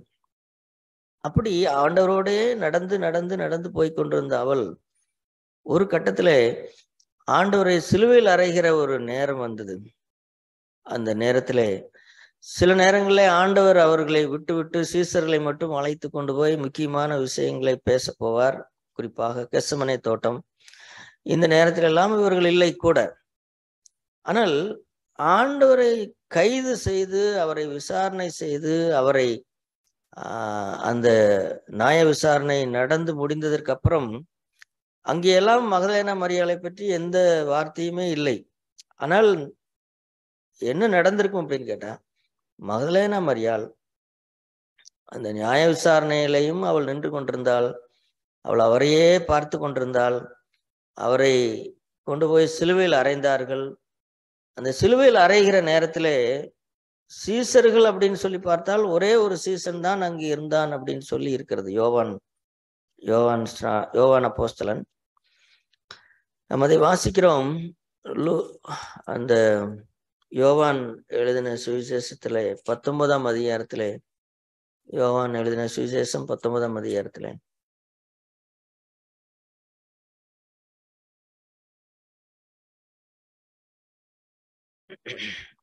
Speaker 1: அப்படி ஆண்டவரோடே நடந்து நடந்து நடந்து போய் கொண்டிருந்த அவள் ஒரு கட்டத்துல ஆண்டவரை சிலுவையில் அறைகிற ஒரு நேரம் வந்தது அந்த நேரத்திலே சில நேரங்களில் ஆண்டவர் அவர்களை விட்டு விட்டு சீசர்களை மட்டும் அழைத்து கொண்டு போய் முக்கியமான விஷயங்களை பேச போவார் குறிப்பாக கெசமனை தோட்டம் இந்த நேரத்தில் எல்லாம் இவர்கள் இல்லை கூட ஆனால் ஆண்டவரை கைது செய்து அவரை விசாரணை செய்து அவரை அந்த நியாய விசாரணை நடந்து முடிந்ததற்கு அப்புறம் அங்கெல்லாம் மகதலேனா மரியாதை பற்றி எந்த வார்த்தையுமே இல்லை ஆனால் என்ன நடந்திருக்கும் அப்படின்னு கேட்டா மகதலேனா மரியாள் அந்த நியாய விசாரணையிலையும் அவள் நின்று கொண்டிருந்தாள் அவள் அவரையே பார்த்து கொண்டிருந்தாள் அவரை கொண்டு போய் சிலுவையில் அறைந்தார்கள் அந்த சிலுவையில் அறைகிற நேரத்திலே சீசர்கள் அப்படின்னு சொல்லி பார்த்தால் ஒரே ஒரு சீசன் தான் அங்கு இருந்தான் அப்படின்னு சொல்லி இருக்கிறது யோவான் யோவான் யோவான் அப்போஸ்தலன் நம்ம அதை வாசிக்கிறோம் அந்த யோவான் எழுதின சுவிசேஷத்துல பத்தொன்பதாம் அதிகாரத்துல யோவான் எழுதின சுவிசேஷம் பத்தொன்பதாம் அதிகாரத்துல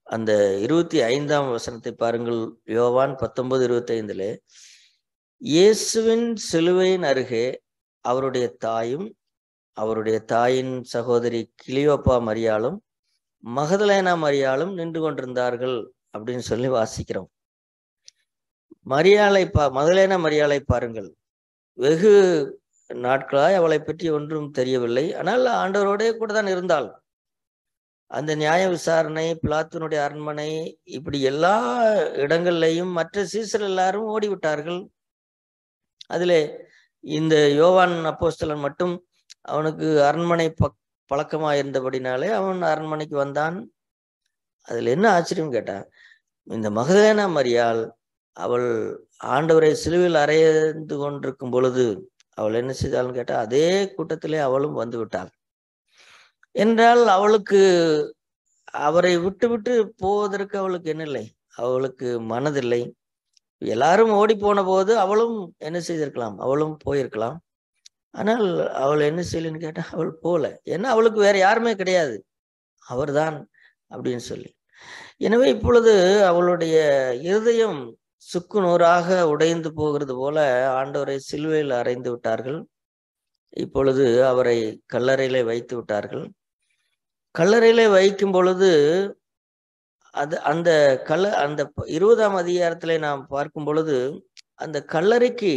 Speaker 1: அந்த இருபத்தி ஐந்தாம் வசனத்தை பாருங்கள் யோவான் பத்தொன்பது இருபத்தி ஐந்துல இயேசுவின் சிலுவையின் அருகே அவருடைய தாயும் அவருடைய தாயின் சகோதரி கிளியோப்பா மரியாளும் மகதலேனா மரியாளும் நின்று கொண்டிருந்தார்கள் அப்படின்னு சொல்லி வாசிக்கிறோம் மரியாளை பா மகதலேனா மரியாளை பாருங்கள் வெகு நாட்களாய் அவளை பற்றி ஒன்றும் தெரியவில்லை ஆனால் ஆண்டவரோடே கூட தான் இருந்தாள் அந்த நியாய விசாரணை பிளாத்தினுடைய அரண்மனை இப்படி எல்லா இடங்கள்லையும் மற்ற சீசர் எல்லாரும் ஓடிவிட்டார்கள் அதிலே இந்த யோவான் அப்போஸ்தலன் மட்டும் அவனுக்கு அரண்மனை பக் பழக்கமா இருந்தபடினாலே அவன் அரண்மனைக்கு வந்தான் அதுல என்ன ஆச்சரியம் கேட்டா இந்த மகதேனா மரியாள் அவள் ஆண்டவரை சிலுவையில் அறைந்து கொண்டிருக்கும் பொழுது அவள் என்ன செய்தாள்னு கேட்டா அதே கூட்டத்திலே அவளும் வந்து விட்டாள் என்றால் அவளுக்கு அவரை விட்டு விட்டு போவதற்கு அவளுக்கு என்ன இல்லை அவளுக்கு மனதில்லை எல்லாரும் ஓடி போன போது அவளும் என்ன செய்திருக்கலாம் அவளும் போயிருக்கலாம் ஆனால் அவள் என்ன செய்யலன்னு கேட்டா அவள் போல ஏன்னா அவளுக்கு வேற யாருமே கிடையாது அவர்தான் அப்படின்னு சொல்லி எனவே இப்பொழுது அவளுடைய இருதயம் சுக்கு நூறாக உடைந்து போகிறது போல ஆண்டவரை சிலுவையில் அறைந்து விட்டார்கள் இப்பொழுது அவரை கல்லறையிலே வைத்து விட்டார்கள் கல்லறையிலே வைக்கும் பொழுது அது அந்த கல்ல அந்த இருபதாம் அதிகாரத்திலே நாம் பார்க்கும் பொழுது அந்த கல்லறைக்கு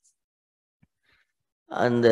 Speaker 1: அந்த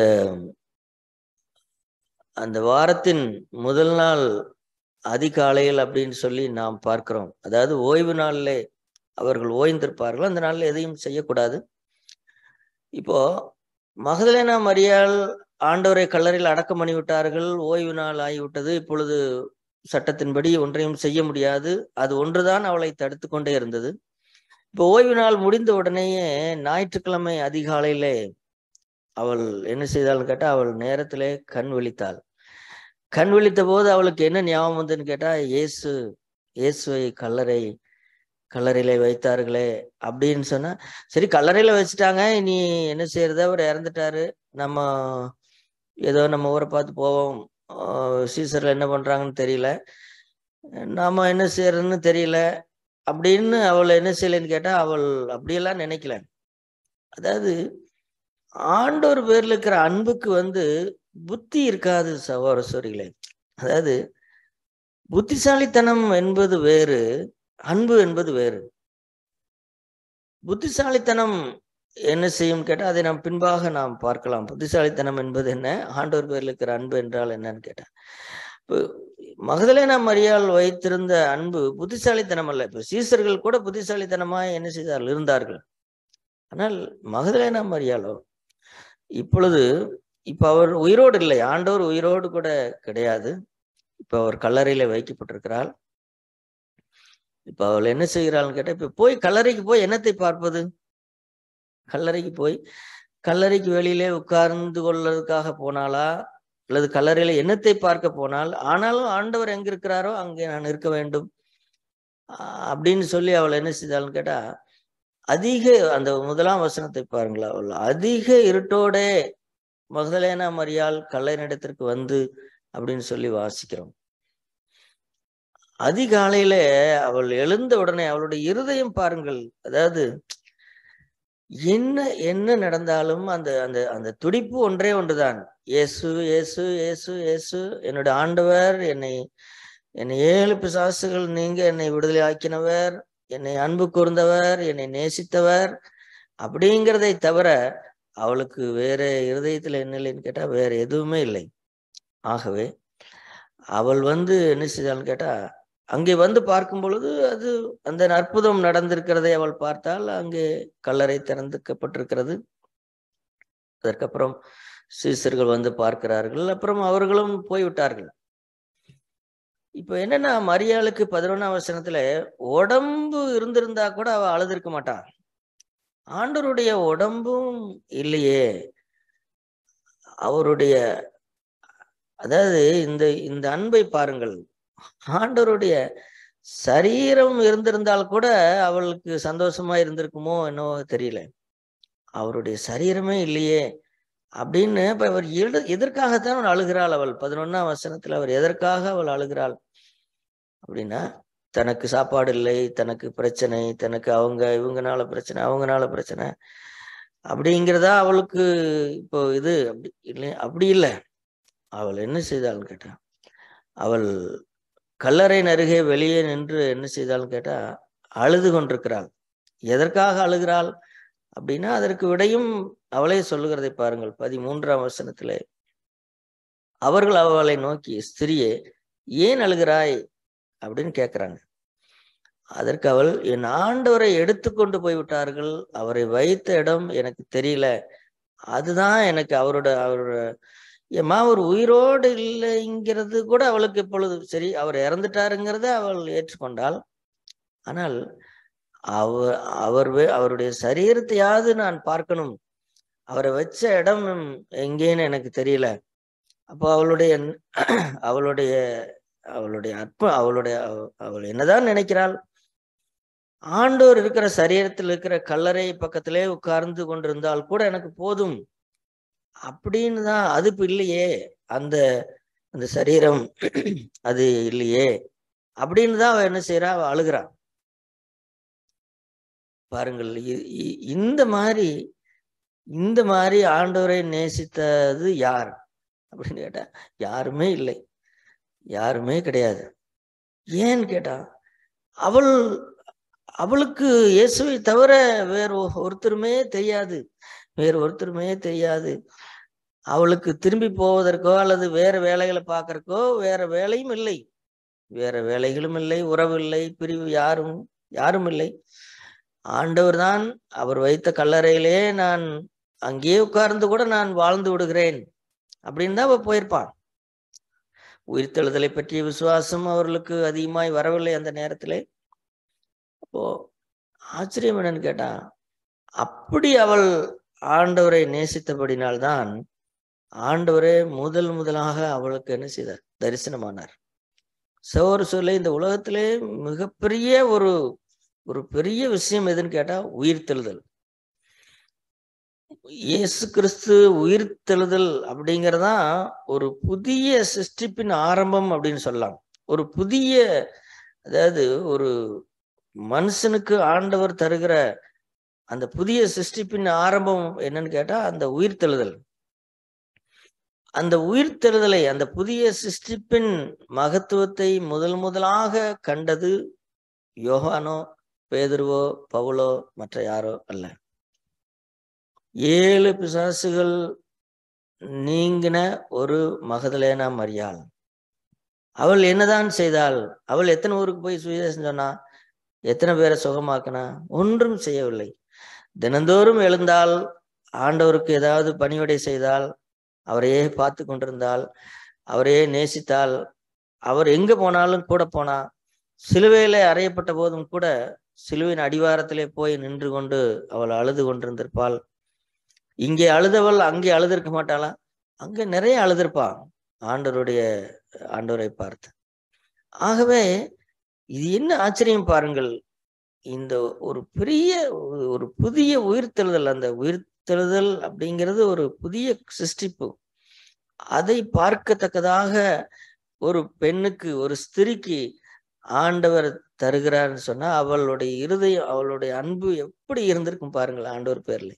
Speaker 1: அந்த வாரத்தின் முதல் நாள் அதிகாலையில் அப்படின்னு சொல்லி நாம் பார்க்கிறோம் அதாவது ஓய்வு நாளிலே அவர்கள் ஓய்ந்திருப்பார்கள் அந்த நாளில் எதையும் செய்யக்கூடாது இப்போ மகதலேனா மரியாள் ஆண்டவரை கல்லறையில் அடக்கம் பண்ணி விட்டார்கள் ஓய்வு நாள் ஆகிவிட்டது இப்பொழுது சட்டத்தின்படி ஒன்றையும் செய்ய முடியாது அது ஒன்றுதான் அவளை தடுத்து கொண்டே இருந்தது இப்போ ஓய்வு நாள் முடிந்த உடனேயே ஞாயிற்றுக்கிழமை அதிகாலையிலே அவள் என்ன செய்தாள்னு கேட்டா அவள் நேரத்திலே கண் விழித்தாள் கண் விழித்த போது அவளுக்கு என்ன ஞாபகம் வந்துன்னு கேட்டா இயேசு இயேசுவை கல்லறை கல்லறையில வைத்தார்களே அப்படின்னு சொன்னா சரி கல்லறையில வச்சுட்டாங்க இனி என்ன செய்யறது அவர் இறந்துட்டாரு நம்ம ஏதோ நம்ம ஊரை பார்த்து போவோம் சீசர்ல என்ன பண்றாங்கன்னு தெரியல நாம என்ன செய்யறதுன்னு தெரியல அப்படின்னு அவள் என்ன செய்யலைன்னு கேட்டா அவள் அப்படியெல்லாம் நினைக்கல அதாவது ஆண்டோர் பேர்ல இருக்கிற அன்புக்கு வந்து புத்தி இருக்காது சகோதர சோரிகளே அதாவது புத்திசாலித்தனம் என்பது வேறு அன்பு என்பது வேறு புத்திசாலித்தனம் என்ன செய்யும் கேட்டா அதை நாம் பின்பாக நாம் பார்க்கலாம் புத்திசாலித்தனம் என்பது என்ன ஆண்டோர் பேர்ல இருக்கிற அன்பு என்றால் என்னன்னு கேட்டா இப்போ மகதலேனா மரியாள் வைத்திருந்த அன்பு புத்திசாலித்தனம் அல்ல இப்ப சீசர்கள் கூட புத்திசாலித்தனமா என்ன செய்தார்கள் இருந்தார்கள் ஆனால் மகதலேனா மரியாளோ இப்பொழுது இப்ப அவர் உயிரோடு இல்லை ஆண்டவர் உயிரோடு கூட கிடையாது இப்ப அவர் கல்லறையில வைக்கப்பட்டிருக்கிறாள் இப்ப அவள் என்ன செய்கிறாள்னு கேட்டா இப்ப போய் கல்லறைக்கு போய் என்னத்தை பார்ப்பது கல்லறைக்கு போய் கல்லறைக்கு வெளியிலே உட்கார்ந்து கொள்வதற்காக போனாளா அல்லது கல்லறையில என்னத்தை பார்க்க போனால் ஆனாலும் ஆண்டவர் எங்க இருக்கிறாரோ அங்கே நான் இருக்க வேண்டும் அப்படின்னு சொல்லி அவள் என்ன செய்தாள்னு கேட்டா அதிக அந்த முதலாம் வசனத்தை பாருங்களா அவள் அதிக இருட்டோட மகதலேனா மரியாள் கல்லறையிடத்திற்கு வந்து அப்படின்னு சொல்லி வாசிக்கிறோம் அதிகாலையில அவள் எழுந்த உடனே அவளுடைய இருதயம் பாருங்கள் அதாவது என்ன என்ன நடந்தாலும் அந்த அந்த அந்த துடிப்பு ஒன்றே ஒன்றுதான் இயேசு இயேசு இயேசு இயேசு என்னோட ஆண்டவர் என்னை என்னை ஏழு பிசாசுகள் நீங்க என்னை விடுதலை ஆக்கினவர் என்னை அன்பு கூர்ந்தவர் என்னை நேசித்தவர் அப்படிங்கிறதை தவிர அவளுக்கு வேற இருதயத்துல என்ன இல்லைன்னு கேட்டா வேற எதுவுமே இல்லை ஆகவே அவள் வந்து என்ன செய்தாள்னு கேட்டா அங்கே வந்து பார்க்கும் பொழுது அது அந்த அற்புதம் நடந்திருக்கிறதை அவள் பார்த்தால் அங்கே கல்லறை திறந்துக்கப்பட்டிருக்கிறது அதற்கப்புறம் சீசர்கள் வந்து பார்க்கிறார்கள் அப்புறம் அவர்களும் போய்விட்டார்கள் இப்ப என்னன்னா மரியாளுக்கு பதினொன்னாம் வசனத்துல உடம்பு இருந்திருந்தா கூட அவ அழுதிருக்க மாட்டா ஆண்டவருடைய உடம்பும் இல்லையே அவருடைய அதாவது இந்த இந்த அன்பை பாருங்கள் ஆண்டவருடைய சரீரம் இருந்திருந்தால் கூட அவளுக்கு சந்தோஷமா இருந்திருக்குமோ என்னவோ தெரியல அவருடைய சரீரமே இல்லையே அப்படின்னு இப்ப அவர் எழு எதற்காகத்தான் அவள் அழுகிறாள் அவள் பதினொன்னாம் வசனத்துல அவர் எதற்காக அவள் அழுகிறாள் அப்படின்னா தனக்கு சாப்பாடு இல்லை தனக்கு பிரச்சனை தனக்கு அவங்க இவங்கனால பிரச்சனை அவங்கனால பிரச்சனை அப்படிங்கிறதா அவளுக்கு இப்போ இது அப்படி இல்லை அப்படி இல்லை அவள் என்ன செய்தாள்னு கேட்டா அவள் கல்லறையின் அருகே வெளியே நின்று என்ன செய்தாள்னு கேட்டா அழுது கொண்டிருக்கிறாள் எதற்காக அழுகிறாள் அப்படின்னா அதற்கு விடையும் அவளே சொல்லுகிறதை பாருங்கள் பதிமூன்றாம் வசனத்திலே அவர்கள் அவளை நோக்கி ஸ்திரியே ஏன் அழுகிறாய் அப்படின்னு கேட்கிறாங்க அதற்கு அவள் என் ஆண்டவரை எடுத்துக்கொண்டு போய்விட்டார்கள் அவரை வைத்த இடம் எனக்கு தெரியல அதுதான் எனக்கு அவரோட அவரோட ஏமா அவர் உயிரோடு இல்லைங்கிறது கூட அவளுக்கு இப்பொழுது சரி அவர் இறந்துட்டாருங்கிறத அவள் ஏற்றுக்கொண்டாள் ஆனால் அவர் அவர் அவருடைய சரீரத்தையாவது நான் பார்க்கணும் அவரை வச்ச இடம் எங்கேன்னு எனக்கு தெரியல அப்போ அவளுடைய அவளுடைய அவளுடைய அற்ப அவளுடைய அவள் என்னதான் நினைக்கிறாள் ஆண்டோர் இருக்கிற சரீரத்தில் இருக்கிற கல்லறை பக்கத்திலே உட்கார்ந்து கொண்டிருந்தால் கூட எனக்கு போதும் அப்படின்னு தான் அது இப்ப இல்லையே அந்த அந்த சரீரம் அது இல்லையே அப்படின்னு தான் அவ என்ன செய்யறா அவ அழுகிறா பாருங்கள் இந்த மாதிரி இந்த மாதிரி ஆண்டவரை நேசித்தது யார் அப்படின்னு கேட்டா யாருமே இல்லை யாருமே கிடையாது ஏன்னு கேட்டா அவள் அவளுக்கு இயேசுவை தவிர வேறு ஒருத்தருமே தெரியாது வேறு ஒருத்தருமே தெரியாது அவளுக்கு திரும்பி போவதற்கோ அல்லது வேற வேலைகளை பார்க்கறக்கோ வேற வேலையும் இல்லை வேற வேலைகளும் இல்லை உறவு இல்லை பிரிவு யாரும் யாரும் இல்லை ஆண்டவர் தான் அவர் வைத்த கல்லறையிலே நான் அங்கேயே உட்கார்ந்து கூட நான் வாழ்ந்து விடுகிறேன் அப்படின்னு தான் அவ போயிருப்பான் உயிர்த்தெழுதலை பற்றிய விசுவாசம் அவர்களுக்கு அதிகமாய் வரவில்லை அந்த நேரத்திலே அப்போ ஆச்சரியம் என்னன்னு கேட்டா அப்படி அவள் ஆண்டவரை நேசித்தபடினால்தான் ஆண்டவரே முதல் முதலாக அவளுக்கு என்ன செய்தார் தரிசனமானார் சோறு சொல்ல இந்த உலகத்திலே மிகப்பெரிய ஒரு ஒரு பெரிய விஷயம் எதுன்னு கேட்டா உயிர்த்தெழுதல் இயேசு கிறிஸ்து உயிர்த்தெழுதல் அப்படிங்கிறதான் ஒரு புதிய சிருஷ்டிப்பின் ஆரம்பம் அப்படின்னு சொல்லலாம் ஒரு புதிய அதாவது ஒரு மனுஷனுக்கு ஆண்டவர் தருகிற அந்த புதிய சிருஷ்டிப்பின் ஆரம்பம் என்னன்னு கேட்டா அந்த உயிர்த்தெழுதல் அந்த உயிர்த்தெழுதலை அந்த புதிய சிருஷ்டிப்பின் மகத்துவத்தை முதல் முதலாக கண்டது யோகானோ பேதுருவோ பவுலோ மற்ற யாரோ அல்ல ஏழு பிசாசுகள் நீங்கின ஒரு மகதலேனா மரியாள் அவள் என்னதான் செய்தாள் அவள் எத்தனை ஊருக்கு போய் சுவிசேஷம் சொன்னா எத்தனை பேரை சுகமாக்கினா ஒன்றும் செய்யவில்லை தினந்தோறும் எழுந்தால் ஆண்டவருக்கு ஏதாவது பணிவிடை செய்தால் அவரையே பார்த்து கொண்டிருந்தால் அவரையே நேசித்தால் அவர் எங்க போனாலும் கூட போனா சிலுவையில அறையப்பட்ட போதும் கூட சிலுவையின் அடிவாரத்திலே போய் நின்று கொண்டு அவள் அழுது கொண்டிருந்திருப்பாள் இங்கே அழுதவள் அங்கே அழுதிருக்க மாட்டாளா அங்க நிறைய அழுதிருப்பா ஆண்டவருடைய ஆண்டவரை பார்த்து ஆகவே இது என்ன ஆச்சரியம் பாருங்கள் இந்த ஒரு பெரிய ஒரு புதிய உயிர்த்தெழுதல் அந்த உயிர்த்தெழுதல் அப்படிங்கிறது ஒரு புதிய சிருஷ்டிப்பு அதை பார்க்கத்தக்கதாக ஒரு பெண்ணுக்கு ஒரு ஸ்திரிக்கு ஆண்டவர் தருகிறார்னு சொன்னா அவளுடைய இருதயம் அவளுடைய அன்பு எப்படி இருந்திருக்கும் பாருங்கள் ஆண்டவர் பேர்ல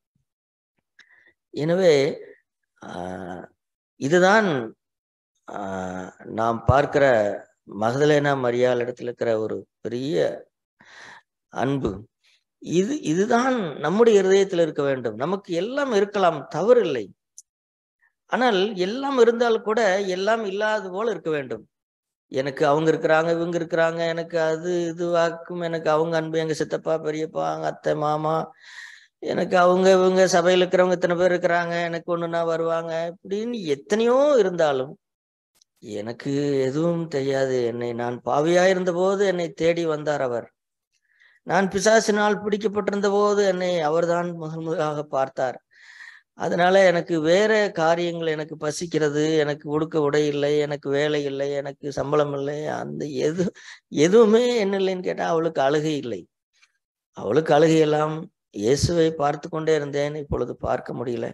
Speaker 1: எனவே ஆஹ் இதுதான் ஆஹ் நாம் பார்க்கிற மகதலேனா மரியாள் இடத்துல இருக்கிற ஒரு பெரிய அன்பு இது இதுதான் நம்முடைய இருதயத்தில் இருக்க வேண்டும் நமக்கு எல்லாம் இருக்கலாம் தவறு இல்லை ஆனால் எல்லாம் இருந்தால் கூட எல்லாம் இல்லாத போல இருக்க வேண்டும் எனக்கு அவங்க இருக்கிறாங்க இவங்க இருக்கிறாங்க எனக்கு அது இதுவாக்கும் எனக்கு அவங்க அன்பு எங்க சித்தப்பா பெரியப்பா அங்க அத்தை மாமா எனக்கு அவங்க இவங்க சபையில் இருக்கிறவங்க இத்தனை பேர் இருக்கிறாங்க எனக்கு ஒண்ணுனா வருவாங்க இப்படின்னு எத்தனையோ இருந்தாலும் எனக்கு எதுவும் தெரியாது என்னை நான் பாவியா இருந்த போது என்னை தேடி வந்தார் அவர் நான் பிசாசினால் பிடிக்கப்பட்டிருந்த போது என்னை அவர்தான் முதல் முதலாக பார்த்தார் அதனால எனக்கு வேற காரியங்கள் எனக்கு பசிக்கிறது எனக்கு உடுக்க உடை இல்லை எனக்கு வேலை இல்லை எனக்கு சம்பளம் இல்லை அந்த எது எதுவுமே என்ன இல்லைன்னு கேட்டா அவளுக்கு அழுகை இல்லை அவளுக்கு அழுகை எல்லாம் இயேசுவை பார்த்து கொண்டே இருந்தேன் இப்பொழுது பார்க்க முடியல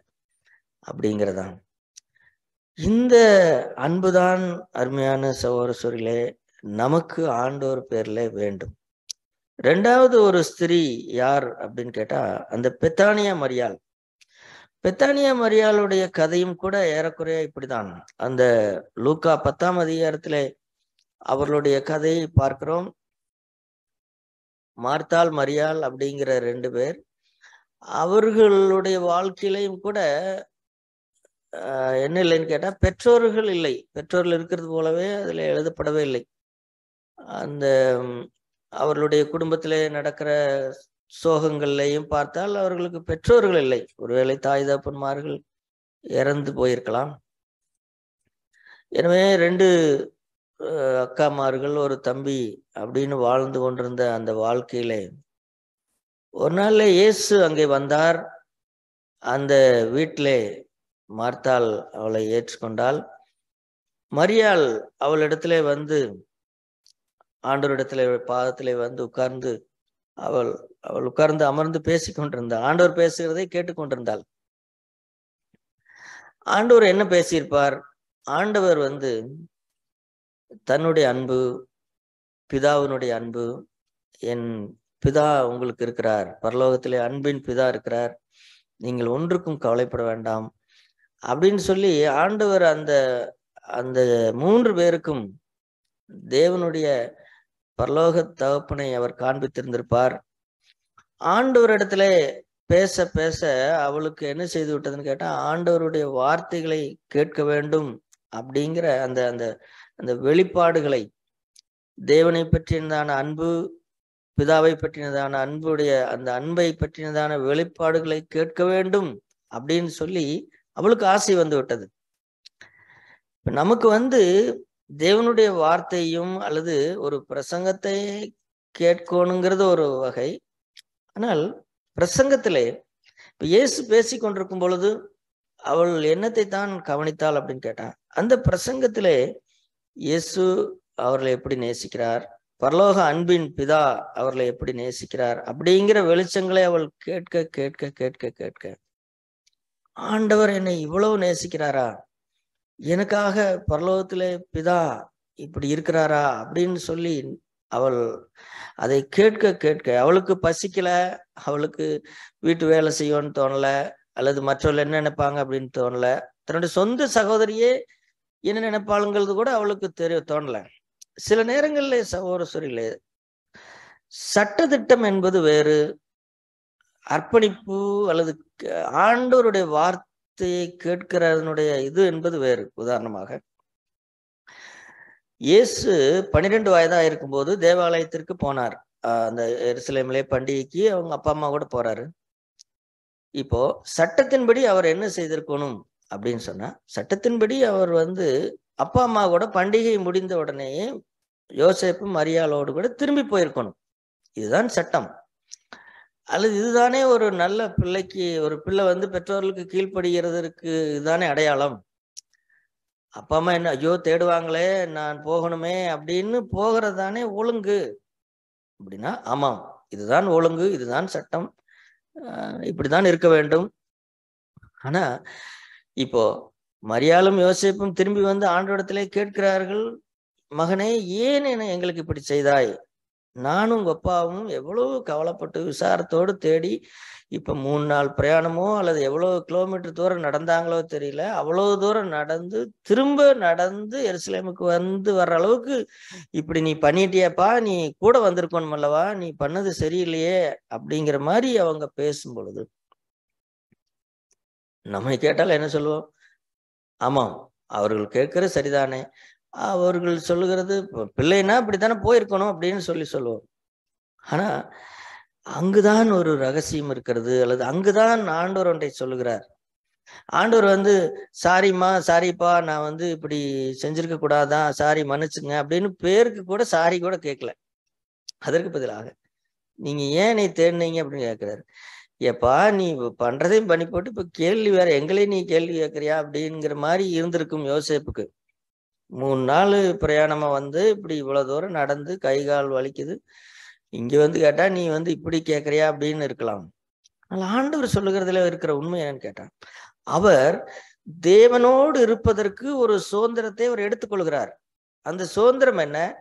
Speaker 1: அப்படிங்கிறதான் இந்த அன்புதான் அருமையான சகோதர சோரிலே நமக்கு ஆண்டவர் பேர்ல வேண்டும் ரெண்டாவது ஒரு ஸ்திரீ யார் அப்படின்னு கேட்டா அந்த பெத்தானியா மரியாள் பெத்தானியா மரியாளுடைய கதையும் கூட ஏறக்குறைய இப்படிதான் அந்த லூக்கா பத்தாம் அதிகாரத்திலே அவர்களுடைய கதையை பார்க்கிறோம் மார்த்தாள் மரியாள் அப்படிங்கிற ரெண்டு பேர் அவர்களுடைய வாழ்க்கையிலையும் கூட என்ன இல்லைன்னு கேட்டா பெற்றோர்கள் இல்லை பெற்றோர்கள் இருக்கிறது போலவே அதுல எழுதப்படவே இல்லை அந்த அவர்களுடைய குடும்பத்திலே நடக்கிற சோகங்கள்லையும் பார்த்தால் அவர்களுக்கு பெற்றோர்கள் இல்லை ஒருவேளை தாய் தகப்பன்மார்கள் இறந்து போயிருக்கலாம் எனவே ரெண்டு அக்காமார்கள் ஒரு தம்பி அப்படின்னு வாழ்ந்து கொண்டிருந்த அந்த வாழ்க்கையிலே ஒரு நாள்ல இயேசு அங்கே வந்தார் அந்த வீட்டிலே மார்த்தாள் அவளை ஏற்றுக்கொண்டால் மரியாள் அவளிடத்திலே வந்து ஆண்டவரிடத்திலே பாதத்திலே வந்து உட்கார்ந்து அவள் அவள் உட்கார்ந்து அமர்ந்து பேசி கொண்டிருந்தாள் ஆண்டவர் பேசுகிறதை கேட்டுக்கொண்டிருந்தாள் ஆண்டவர் என்ன பேசியிருப்பார் ஆண்டவர் வந்து தன்னுடைய அன்பு பிதாவினுடைய அன்பு என் பிதா உங்களுக்கு இருக்கிறார் பரலோகத்திலே அன்பின் பிதா இருக்கிறார் நீங்கள் ஒன்றுக்கும் கவலைப்பட வேண்டாம் அப்படின்னு சொல்லி ஆண்டவர் அந்த அந்த மூன்று பேருக்கும் தேவனுடைய பரலோக தகப்பனை அவர் காண்பித்திருந்திருப்பார் ஆண்டவரிடத்துல பேச பேச அவளுக்கு என்ன செய்து விட்டதுன்னு கேட்டா ஆண்டவருடைய வார்த்தைகளை கேட்க வேண்டும் அப்படிங்கிற அந்த அந்த அந்த வெளிப்பாடுகளை தேவனை பற்றினதான அன்பு பிதாவை பற்றினதான அன்புடைய அந்த அன்பை பற்றினதான வெளிப்பாடுகளை கேட்க வேண்டும் அப்படின்னு சொல்லி அவளுக்கு ஆசை வந்து விட்டது இப்ப நமக்கு வந்து தேவனுடைய வார்த்தையும் அல்லது ஒரு பிரசங்கத்தை கேட்கணுங்கிறது ஒரு வகை ஆனால் பிரசங்கத்திலே இப்ப இயேசு பேசி கொண்டிருக்கும் பொழுது அவள் என்னத்தை தான் கவனித்தாள் அப்படின்னு கேட்டா அந்த பிரசங்கத்திலே இயேசு அவர்களை எப்படி நேசிக்கிறார் பரலோக அன்பின் பிதா அவர்களை எப்படி நேசிக்கிறார் அப்படிங்கிற வெளிச்சங்களை அவள் கேட்க கேட்க கேட்க கேட்க ஆண்டவர் என்னை இவ்வளவு நேசிக்கிறாரா எனக்காக பரலோகத்திலே பிதா இப்படி இருக்கிறாரா அப்படின்னு சொல்லி அவள் அதை கேட்க கேட்க அவளுக்கு பசிக்கல அவளுக்கு வீட்டு வேலை செய்யணும்னு தோணல அல்லது மற்றவர்கள் என்ன நினைப்பாங்க அப்படின்னு தோணல தன்னுடைய சொந்த சகோதரியே என்ன நினைப்பாளுங்கிறது கூட அவளுக்கு தெரிய தோணல சில நேரங்கள்ல சகோதரிகளே சட்டத்திட்டம் என்பது வேறு அர்ப்பணிப்பு அல்லது ஆண்டோருடைய வார்த்தையை கேட்கிறதனுடைய இது என்பது வேறு உதாரணமாக இயேசு பன்னிரெண்டு வயதா இருக்கும்போது தேவாலயத்திற்கு போனார் அந்த எருசலேமிலே பண்டிகைக்கு அவங்க அப்பா அம்மா கூட போறாரு இப்போ சட்டத்தின்படி அவர் என்ன செய்திருக்கணும் அப்படின்னு சொன்னா சட்டத்தின்படி அவர் வந்து அப்பா அம்மா கூட பண்டிகை முடிந்த உடனேயே யோசேப்பு மரியாளோடு கூட திரும்பி போயிருக்கணும் இதுதான் சட்டம் அல்லது இதுதானே ஒரு நல்ல பிள்ளைக்கு ஒரு பிள்ளை வந்து பெற்றோர்களுக்கு கீழ்ப்படுகிறதற்கு இதுதானே அடையாளம் அப்பா அம்மா என்ன ஐயோ தேடுவாங்களே நான் போகணுமே அப்படின்னு போகிறது தானே ஒழுங்கு அப்படின்னா ஆமாம் இதுதான் ஒழுங்கு இதுதான் சட்டம் இப்படிதான் இருக்க வேண்டும் ஆனா இப்போ மரியாளும் யோசிப்பும் திரும்பி வந்து ஆண்டோடத்திலே கேட்கிறார்கள் மகனே ஏன் என எங்களுக்கு இப்படி செய்தாய் நானும் உங்க அப்பாவும் எவ்வளவு கவலைப்பட்டு விசாரத்தோடு தேடி இப்ப மூணு நாள் பிரயாணமோ அல்லது எவ்வளவு கிலோமீட்டர் தூரம் நடந்தாங்களோ தெரியல அவ்வளவு தூரம் நடந்து திரும்ப நடந்து எருசலேமுக்கு வந்து வர்ற அளவுக்கு இப்படி நீ பண்ணிட்டியாப்பா நீ கூட வந்திருக்கணும் அல்லவா நீ பண்ணது சரியில்லையே அப்படிங்கிற மாதிரி அவங்க பேசும் பொழுது நம்ம கேட்டால் என்ன சொல்லுவோம் ஆமாம் அவர்கள் கேட்கறது சரிதானே அவர்கள் சொல்லுகிறது பிள்ளைனா இப்படித்தானே போயிருக்கணும் அப்படின்னு சொல்லி சொல்லுவோம் ஆனா அங்குதான் ஒரு ரகசியம் இருக்கிறது அல்லது அங்குதான் ஆண்டவர் ஒன்றை சொல்லுகிறார் ஆண்டவர் வந்து சாரிம்மா சாரிப்பா நான் வந்து இப்படி செஞ்சிருக்க கூடாதான் சாரி மன்னிச்சுங்க அப்படின்னு பேருக்கு கூட சாரி கூட கேட்கல அதற்கு பதிலாக நீங்க ஏன் நீ தேடினீங்க அப்படின்னு கேட்கிறாரு ஏப்பா நீ பண்றதையும் பண்ணி போட்டு இப்ப கேள்வி வேற எங்களையும் நீ கேள்வி கேட்கறியா அப்படிங்கிற மாதிரி இருந்திருக்கும் யோசேப்புக்கு மூணு நாள் பிரயாணமா வந்து இப்படி இவ்வளவு தூரம் நடந்து கை கால் வலிக்குது இங்க வந்து கேட்டா நீ வந்து இப்படி கேட்கறியா அப்படின்னு இருக்கலாம் ஆனால் ஆண்டவர் சொல்லுகிறதுல இருக்கிற உண்மை என்னன்னு கேட்டான் அவர் தேவனோடு இருப்பதற்கு ஒரு சுதந்திரத்தை அவர் எடுத்துக்கொள்கிறார் அந்த சுதந்திரம் என்ன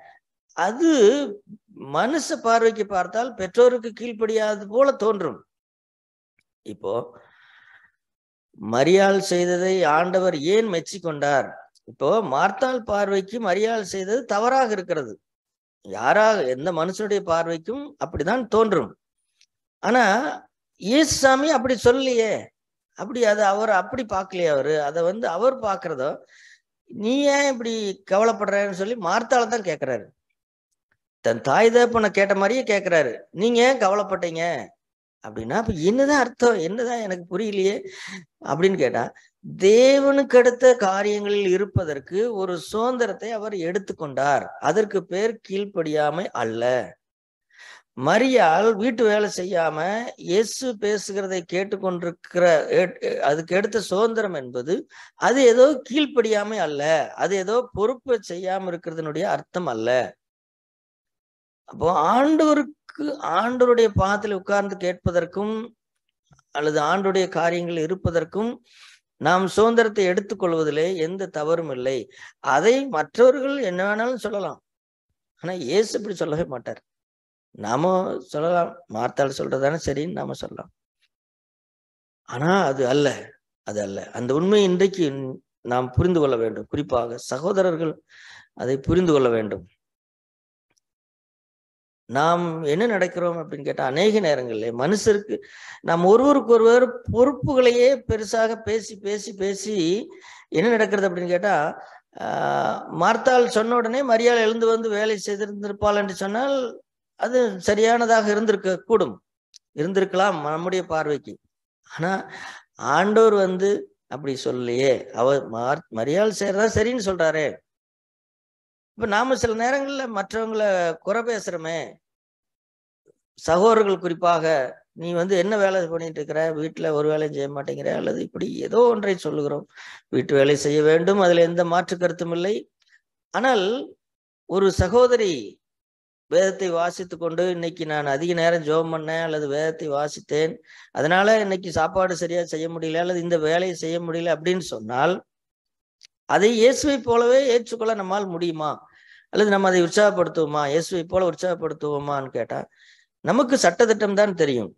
Speaker 1: அது மனுஷ பார்வைக்கு பார்த்தால் பெற்றோருக்கு கீழ்ப்படியாது போல தோன்றும் இப்போ மரியாள் செய்ததை ஆண்டவர் ஏன் மெச்சி கொண்டார் இப்போ மார்த்தாள் பார்வைக்கு மரியாள் செய்தது தவறாக இருக்கிறது யாராக எந்த மனுஷனுடைய பார்வைக்கும் அப்படிதான் தோன்றும் ஆனா இயேசுசாமி அப்படி சொல்லலையே அப்படி அது அவர் அப்படி பார்க்கலையே அவரு அதை வந்து அவர் பார்க்கறதோ நீ ஏன் இப்படி கவலைப்படுறன்னு சொல்லி மார்த்தால தான் கேட்கிறாரு தன் தாய் தகப்பனை கேட்ட மாதிரியே கேட்கிறாரு நீங்க ஏன் கவலைப்பட்டீங்க அப்படின்னா அப்ப என்னதான் அர்த்தம் என்னதான் எனக்கு புரியலையே அப்படின்னு கேட்டா தேவனுக்கு அடுத்த காரியங்களில் இருப்பதற்கு ஒரு சுதந்திரத்தை அவர் எடுத்துக்கொண்டார் அதற்கு பேர் கீழ்ப்படியாமை அல்ல மரியாள் வீட்டு வேலை செய்யாம இயேசு பேசுகிறதை கேட்டுக்கொண்டிருக்கிற அதுக்கு எடுத்த சுதந்திரம் என்பது அது ஏதோ கீழ்ப்படியாமை அல்ல அது ஏதோ பொறுப்பை செய்யாம இருக்கிறதுனுடைய அர்த்தம் அல்ல அப்போ ஆண்டவருக்கு ஆண்டவருடைய பாதத்தில் உட்கார்ந்து கேட்பதற்கும் அல்லது ஆண்டுடைய காரியங்கள் இருப்பதற்கும் நாம் சுதந்திரத்தை எடுத்துக்கொள்வதிலே எந்த தவறும் இல்லை அதை மற்றவர்கள் என்ன வேணாலும் சொல்லலாம் ஆனா இயேசு இப்படி சொல்லவே மாட்டார் நாம சொல்லலாம் மார்த்தாள் சொல்றதானே சரின்னு நாம சொல்லலாம் ஆனா அது அல்ல அது அல்ல அந்த உண்மை இன்றைக்கு நாம் புரிந்து கொள்ள வேண்டும் குறிப்பாக சகோதரர்கள் அதை புரிந்து கொள்ள வேண்டும் நாம் என்ன நடக்கிறோம் அப்படின்னு கேட்டா அநேக நேரங்களில் மனுஷருக்கு நாம் ஒருவருக்கு ஒருவர் பொறுப்புகளையே பெருசாக பேசி பேசி பேசி என்ன நடக்கிறது அப்படின்னு கேட்டா ஆஹ் மார்த்தாள் சொன்ன உடனே மரியாதை எழுந்து வந்து வேலை செய்திருந்திருப்பாள் என்று சொன்னால் அது சரியானதாக இருந்திருக்க கூடும் இருந்திருக்கலாம் நம்முடைய பார்வைக்கு ஆனா ஆண்டோர் வந்து அப்படி சொல்லலையே அவர் மார் மரியாள் செய்யறதா சரின்னு சொல்றாரு இப்ப நாம சில நேரங்கள்ல மற்றவங்கள குறை பேசுறோமே சகோதரர்கள் குறிப்பாக நீ வந்து என்ன வேலை பண்ணிட்டு இருக்கிற வீட்டுல ஒரு வேலையும் செய்ய மாட்டேங்கிற அல்லது இப்படி ஏதோ ஒன்றை சொல்லுகிறோம் வீட்டு வேலை செய்ய வேண்டும் அதுல எந்த மாற்று கருத்தும் இல்லை ஆனால் ஒரு சகோதரி வேதத்தை வாசித்து கொண்டு இன்னைக்கு நான் அதிக நேரம் ஜோம் பண்ணேன் அல்லது வேதத்தை வாசித்தேன் அதனால இன்னைக்கு சாப்பாடு சரியா செய்ய முடியல அல்லது இந்த வேலையை செய்ய முடியல அப்படின்னு சொன்னால் அதை இயேசுவை போலவே ஏற்றுக்கொள்ள நம்மால் முடியுமா அல்லது நம்ம அதை உற்சாகப்படுத்துவோமா இயேசுவை போல உற்சாகப்படுத்துவோமான்னு கேட்டா நமக்கு சட்டத்திட்டம் தான் தெரியும்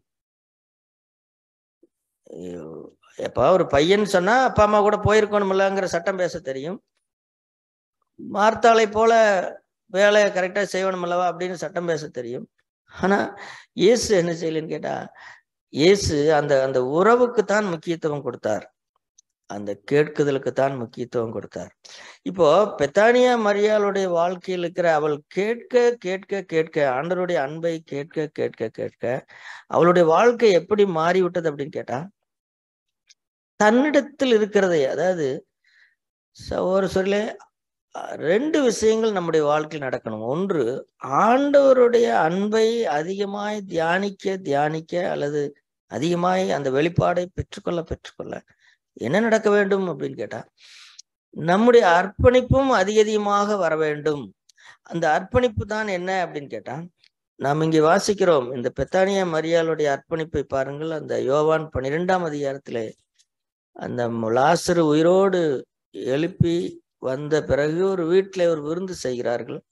Speaker 1: எப்ப ஒரு பையன் சொன்னா அப்பா அம்மா கூட போயிருக்கணும்லங்கிற சட்டம் பேச தெரியும் மார்த்தாளை போல வேலையை கரெக்டா செய்யணும் அல்லவா அப்படின்னு சட்டம் பேச தெரியும் ஆனா இயேசு என்ன செய்யலன்னு கேட்டா இயேசு அந்த அந்த உறவுக்கு தான் முக்கியத்துவம் கொடுத்தார் அந்த கேட்குதலுக்கு தான் முக்கியத்துவம் கொடுத்தார் இப்போ பெத்தானியா மரியாளுடைய வாழ்க்கையில் இருக்கிற அவள் கேட்க கேட்க கேட்க ஆண்டருடைய அன்பை கேட்க கேட்க கேட்க அவளுடைய வாழ்க்கை எப்படி மாறிவிட்டது அப்படின்னு கேட்டா தன்னிடத்தில் இருக்கிறதை அதாவது ஒரு சொல்ல ரெண்டு விஷயங்கள் நம்முடைய வாழ்க்கையில் நடக்கணும் ஒன்று ஆண்டவருடைய அன்பை அதிகமாய் தியானிக்க தியானிக்க அல்லது அதிகமாய் அந்த வெளிப்பாடை பெற்றுக்கொள்ள பெற்றுக்கொள்ள என்ன நடக்க வேண்டும் அப்படின்னு கேட்டா நம்முடைய அர்ப்பணிப்பும் அதிக அதிகமாக வர வேண்டும் அந்த அர்ப்பணிப்பு தான் என்ன அப்படின்னு கேட்டா நாம் இங்கே வாசிக்கிறோம் இந்த பெத்தானியா மரியாளுடைய அர்ப்பணிப்பை பாருங்கள் அந்த யோவான் பன்னிரெண்டாம் அதிகாரத்திலே அந்த லாசரு உயிரோடு எழுப்பி வந்த பிறகு ஒரு வீட்டில ஒரு விருந்து செய்கிறார்கள்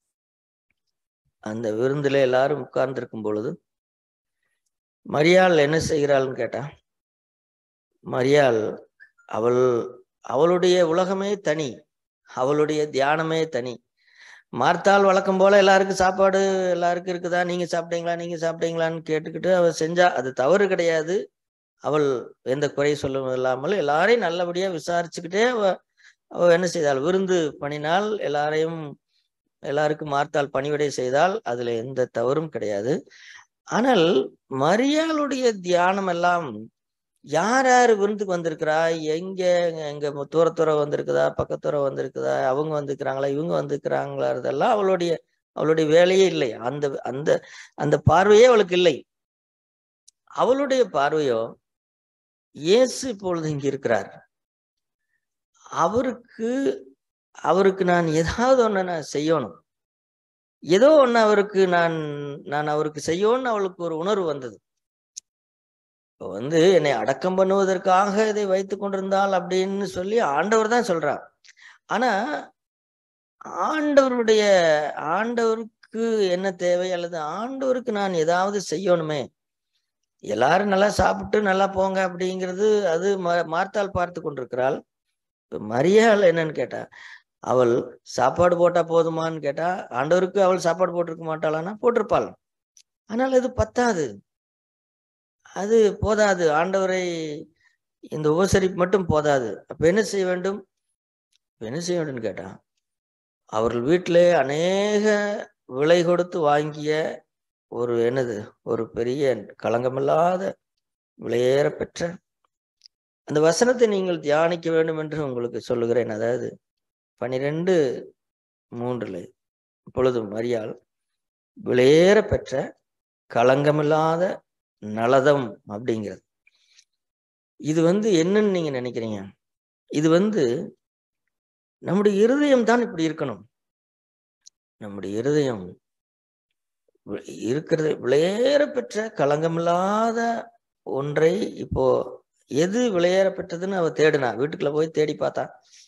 Speaker 1: அந்த விருந்துல எல்லாரும் உட்கார்ந்திருக்கும் பொழுது மரியாள் என்ன செய்கிறாள்னு கேட்டா மரியாள் அவள் அவளுடைய உலகமே தனி அவளுடைய தியானமே தனி மார்த்தாள் வழக்கம் போல எல்லாருக்கும் சாப்பாடு எல்லாருக்கும் இருக்குதா நீங்க சாப்பிட்டீங்களா நீங்க சாப்பிட்டீங்களான்னு கேட்டுக்கிட்டு அவள் செஞ்சா அது தவறு கிடையாது அவள் எந்த குறை சொல்லும் இல்லாமல் எல்லாரையும் நல்லபடியா விசாரிச்சுக்கிட்டே அவ அவ என்ன செய்தாள் விருந்து பண்ணினால் எல்லாரையும் எல்லாருக்கும் மார்த்தாள் பணிவிடை செய்தால் அதுல எந்த தவறும் கிடையாது ஆனால் மரியாளுடைய தியானம் எல்லாம் யார் யார் விருந்துக்கு வந்திருக்கிறா எங்க எங்க தூர தூர வந்திருக்குதா பக்கத்துற வந்திருக்குதா அவங்க வந்திருக்கிறாங்களா இவங்க வந்திருக்கிறாங்களா இதெல்லாம் அவளுடைய அவளுடைய வேலையே இல்லை அந்த அந்த அந்த பார்வையே அவளுக்கு இல்லை அவளுடைய பார்வையோ இயேசு இப்பொழுது இங்க இருக்கிறார் அவருக்கு அவருக்கு நான் ஏதாவது ஒண்ணு நான் செய்யணும் ஏதோ ஒண்ணு அவருக்கு நான் நான் அவருக்கு செய்யணும்னு அவளுக்கு ஒரு உணர்வு வந்தது இப்போ வந்து என்னை அடக்கம் பண்ணுவதற்காக இதை வைத்து கொண்டிருந்தால் அப்படின்னு சொல்லி ஆண்டவர் தான் சொல்றார் ஆனா ஆண்டவருடைய ஆண்டவருக்கு என்ன தேவை அல்லது ஆண்டவருக்கு நான் ஏதாவது செய்யணுமே எல்லாரும் நல்லா சாப்பிட்டு நல்லா போங்க அப்படிங்கிறது அது ம- மார்த்தாள் பார்த்து கொண்டிருக்கிறாள் இப்ப மரியாள் என்னன்னு கேட்டா அவள் சாப்பாடு போட்டா போதுமான்னு கேட்டா ஆண்டவருக்கு அவள் சாப்பாடு போட்டிருக்க மாட்டாளான்னா போட்டிருப்பாள் ஆனால் அது பத்தாது அது போதாது ஆண்டவரை இந்த உபசரிப்பு மட்டும் போதாது அப்ப என்ன செய்ய வேண்டும் இப்ப என்ன செய்ய வேண்டும்னு கேட்டா அவர்கள் வீட்டிலே அநேக விலை கொடுத்து வாங்கிய ஒரு என்னது ஒரு பெரிய களங்கமில்லாத விலையேற பெற்ற அந்த வசனத்தை நீங்கள் தியானிக்க வேண்டும் என்று உங்களுக்கு சொல்லுகிறேன் அதாவது பனிரெண்டு மூன்றுல இப்பொழுதும் மரியாள் விலையேற பெற்ற களங்கமில்லாத நலதம் அப்படிங்கிறது இது வந்து என்னன்னு நீங்க நினைக்கிறீங்க இது வந்து நம்முடைய இருதயம் தான் இப்படி இருக்கணும் நம்முடைய இருதயம் வி- இருக்கிறது விலையேற பெற்ற களங்கமில்லாத ஒன்றை இப்போ எது விலையேற பெற்றதுன்னு அவ தேடினா வீட்டுக்குள்ள போய் தேடி பார்த்தா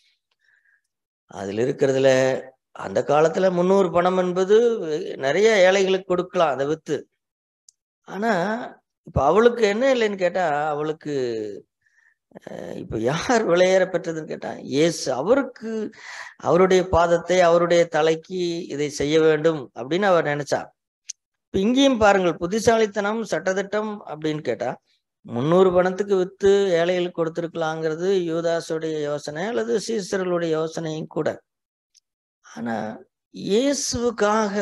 Speaker 1: அதுல இருக்கிறதுல அந்த காலத்துல முந்நூறு பணம் என்பது நிறைய ஏழைகளுக்கு கொடுக்கலாம் அதை வித்து ஆனா இப்ப அவளுக்கு என்ன இல்லைன்னு கேட்டா அவளுக்கு அஹ், இப்ப யார் விலையேற பெற்றதுன்னு கேட்டா இயேசு அவருக்கு அவருடைய பாதத்தை அவருடைய தலைக்கு இதை செய்ய வேண்டும் அப்படின்னு அவர் நினைச்சா இப்ப இங்கேயும் பாருங்கள் புத்திசாலித்தனம் சட்டதிட்டம் அப்படின்னு கேட்டா முந்நூறு பணத்துக்கு வித்து ஏழைகளுக்கு கொடுத்துருக்கலாங்கிறது யூதாஸுடைய யோசனை அல்லது சீசர்களுடைய யோசனையும் கூட ஆனா இயேசுவுக்காக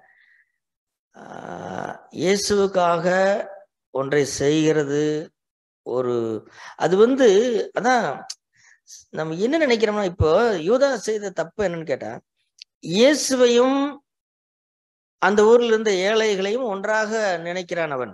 Speaker 1: ஆஹ், இயேசுவுக்காக ஒன்றை செய்கிறது ஒரு அது வந்து அதான் நம்ம என்ன நினைக்கிறோம்னா இப்போ யூதா செய்த தப்பு என்னன்னு கேட்டா இயேசுவையும் அந்த ஊர்ல இருந்த ஏழைகளையும் ஒன்றாக நினைக்கிறான் அவன்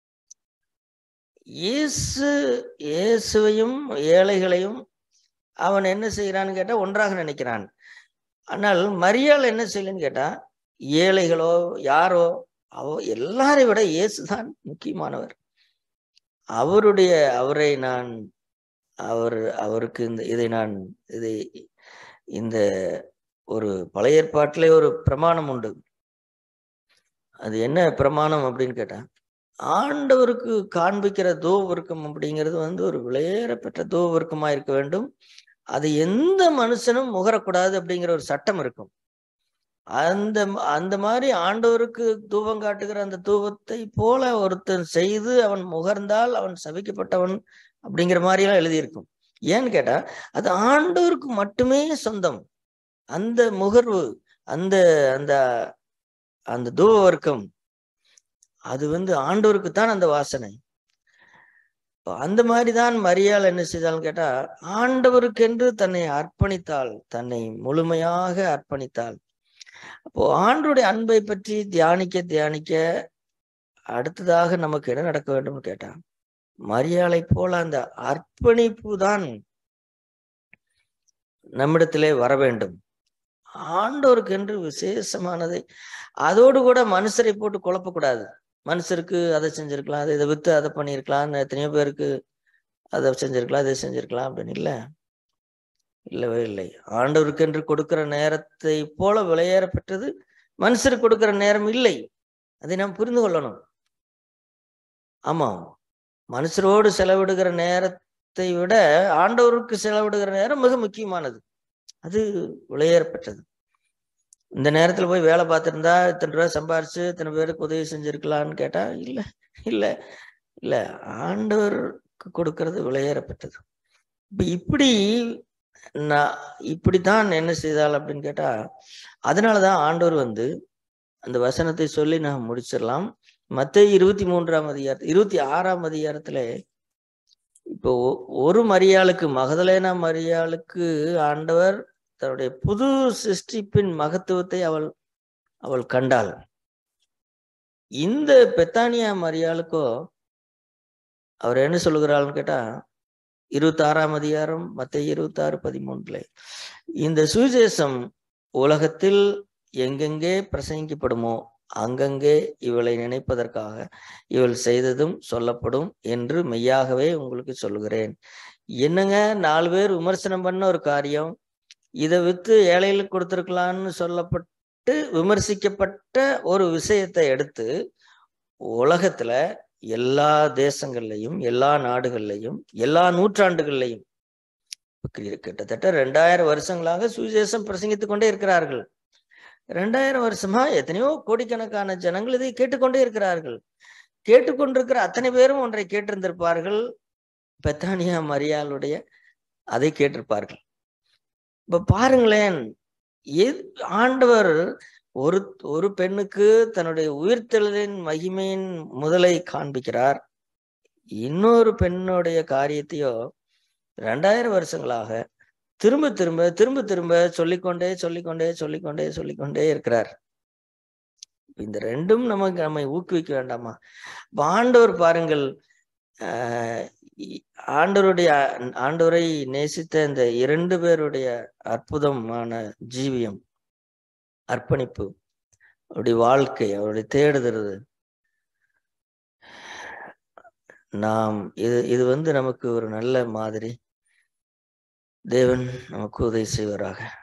Speaker 1: இயேசு இயேசுவையும் ஏழைகளையும் அவன் என்ன செய்கிறான்னு கேட்டா ஒன்றாக நினைக்கிறான் ஆனால் மரியாள் என்ன செய்யலன்னு கேட்டா ஏழைகளோ யாரோ அவ எல்லாரை விட இயேசுதான் முக்கியமானவர் அவருடைய அவரை நான் அவர் அவருக்கு இந்த இதை நான் இதை இந்த ஒரு பழைய ஏற்பாட்டிலே ஒரு பிரமாணம் உண்டு அது என்ன பிரமாணம் அப்படின்னு கேட்டா ஆண்டவருக்கு காண்பிக்கிற தூவர்க்கம் அப்படிங்கிறது வந்து ஒரு விலையேற பெற்ற தூவர்க்கமா இருக்க வேண்டும் அது எந்த மனுஷனும் முகரக்கூடாது அப்படிங்கிற ஒரு சட்டம் இருக்கும் அந்த அந்த மாதிரி ஆண்டவருக்கு தூபம் காட்டுகிற அந்த தூபத்தை போல ஒருத்தன் செய்து அவன் முகர்ந்தால் அவன் சபிக்கப்பட்டவன் அப்படிங்கிற மாதிரி எல்லாம் எழுதியிருக்கும் ஏன்னு கேட்டா அது ஆண்டவருக்கு மட்டுமே சொந்தம் அந்த முகர்வு அந்த அந்த அந்த தூப வர்க்கம் அது வந்து ஆண்டவருக்கு தான் அந்த வாசனை இப்ப அந்த மாதிரி தான் மரியாள் என்ன செய்தாள்னு கேட்டா ஆண்டவருக்கென்று தன்னை அர்ப்பணித்தாள் தன்னை முழுமையாக அர்ப்பணித்தாள் அப்போ ஆண்டருடைய அன்பை பற்றி தியானிக்க தியானிக்க அடுத்ததாக நமக்கு என்ன நடக்க வேண்டும்னு கேட்டா மரியாளை போல அந்த அர்ப்பணிப்பு தான் நம்மிடத்திலே வர வேண்டும் ஆண்டோருக்கு என்று விசேஷமானதை அதோடு கூட மனுஷரை போட்டு குழப்பக்கூடாது மனுஷருக்கு அதை செஞ்சிருக்கலாம் அதை இதை வித்து அதை பண்ணியிருக்கலாம் எத்தனையோ பேருக்கு அதை செஞ்சிருக்கலாம் இதை செஞ்சிருக்கலாம் அப்படின்னு இல்லை இல்லவே இல்லை ஆண்டவருக்கென்று கொடுக்கிற நேரத்தை போல விலையேற பெற்றது மனுஷருக்கு கொடுக்கிற நேரம் இல்லை அதை நாம் புரிந்து கொள்ளணும் ஆமா மனுஷரோடு செலவிடுகிற நேரத்தை விட ஆண்டவருக்கு செலவிடுகிற நேரம் மிக முக்கியமானது அது விலையேற பெற்றது இந்த நேரத்துல போய் வேலை பார்த்துருந்தா இத்தனை ரூபாய் சம்பாரிச்சு இத்தனை பேருக்கு உதவி செஞ்சிருக்கலான்னு கேட்டா இல்ல இல்ல இல்ல ஆண்டவருக்கு கொடுக்கறது விலையேற பெற்றது இப்ப இப்படி நான் இப்படித்தான் என்ன செய்தாள் அப்படின்னு கேட்டா அதனாலதான் ஆண்டவர் வந்து அந்த வசனத்தை சொல்லி நான் முடிச்சிடலாம் மத்திய இருபத்தி மூன்றாம் அதிகார இருபத்தி ஆறாம் அதிகாரத்துல இப்போ ஒரு மரியாளுக்கு மகதலேனா மரியாளுக்கு ஆண்டவர் தன்னுடைய புது சிருஷ்டிப்பின் மகத்துவத்தை அவள் அவள் கண்டாள் இந்த பெத்தானியா மரியாளுக்கோ அவர் என்ன சொல்லுகிறாள்னு கேட்டா இருபத்தி ஆறாம் அதிகாரம் மத்திய இருபத்தி ஆறு பதிமூன்றுல இந்த சுவிசேஷம் உலகத்தில் எங்கெங்கே பிரசங்கிக்கப்படுமோ அங்கங்கே இவளை நினைப்பதற்காக இவள் செய்ததும் சொல்லப்படும் என்று மெய்யாகவே உங்களுக்கு சொல்லுகிறேன் என்னங்க நாலு பேர் விமர்சனம் பண்ண ஒரு காரியம் இதை வித்து ஏழைகளுக்கு கொடுத்துருக்கலாம்னு சொல்லப்பட்டு விமர்சிக்கப்பட்ட ஒரு விஷயத்தை எடுத்து உலகத்துல எல்லா தேசங்கள்லையும் எல்லா நாடுகள்லையும் எல்லா நூற்றாண்டுகள்லையும் கிட்டத்தட்ட ரெண்டாயிரம் வருஷங்களாக சுவிசேஷம் பிரசங்கித்துக் கொண்டே இருக்கிறார்கள் ரெண்டாயிரம் வருஷமா எத்தனையோ கோடிக்கணக்கான ஜனங்கள் இதை கேட்டுக்கொண்டே இருக்கிறார்கள் கேட்டுக்கொண்டிருக்கிற அத்தனை பேரும் ஒன்றை கேட்டிருந்திருப்பார்கள் பெத்தானியா மரியாளுடைய அதை கேட்டிருப்பார்கள் இப்ப பாருங்களேன் ஆண்டவர் ஒரு ஒரு பெண்ணுக்கு தன்னுடைய உயிர்த்தெழுதின் மகிமையின் முதலை காண்பிக்கிறார் இன்னொரு பெண்ணுடைய காரியத்தையோ ரெண்டாயிரம் வருஷங்களாக திரும்ப திரும்ப திரும்ப திரும்ப சொல்லிக்கொண்டே சொல்லிக்கொண்டே சொல்லிக்கொண்டே சொல்லிக்கொண்டே இருக்கிறார் இந்த ரெண்டும் நமக்கு நம்மை ஊக்குவிக்க வேண்டாமா ஆண்டவர் பாருங்கள் ஆஹ் ஆண்டவருடைய ஆண்டவரை நேசித்த இந்த இரண்டு பேருடைய அற்புதமான ஜீவியம் அர்ப்பணிப்பு அவருடைய வாழ்க்கை அவருடைய தேடுதல் நாம் இது இது வந்து நமக்கு ஒரு நல்ல மாதிரி தேவன் நமக்கு உதவி செய்வாராக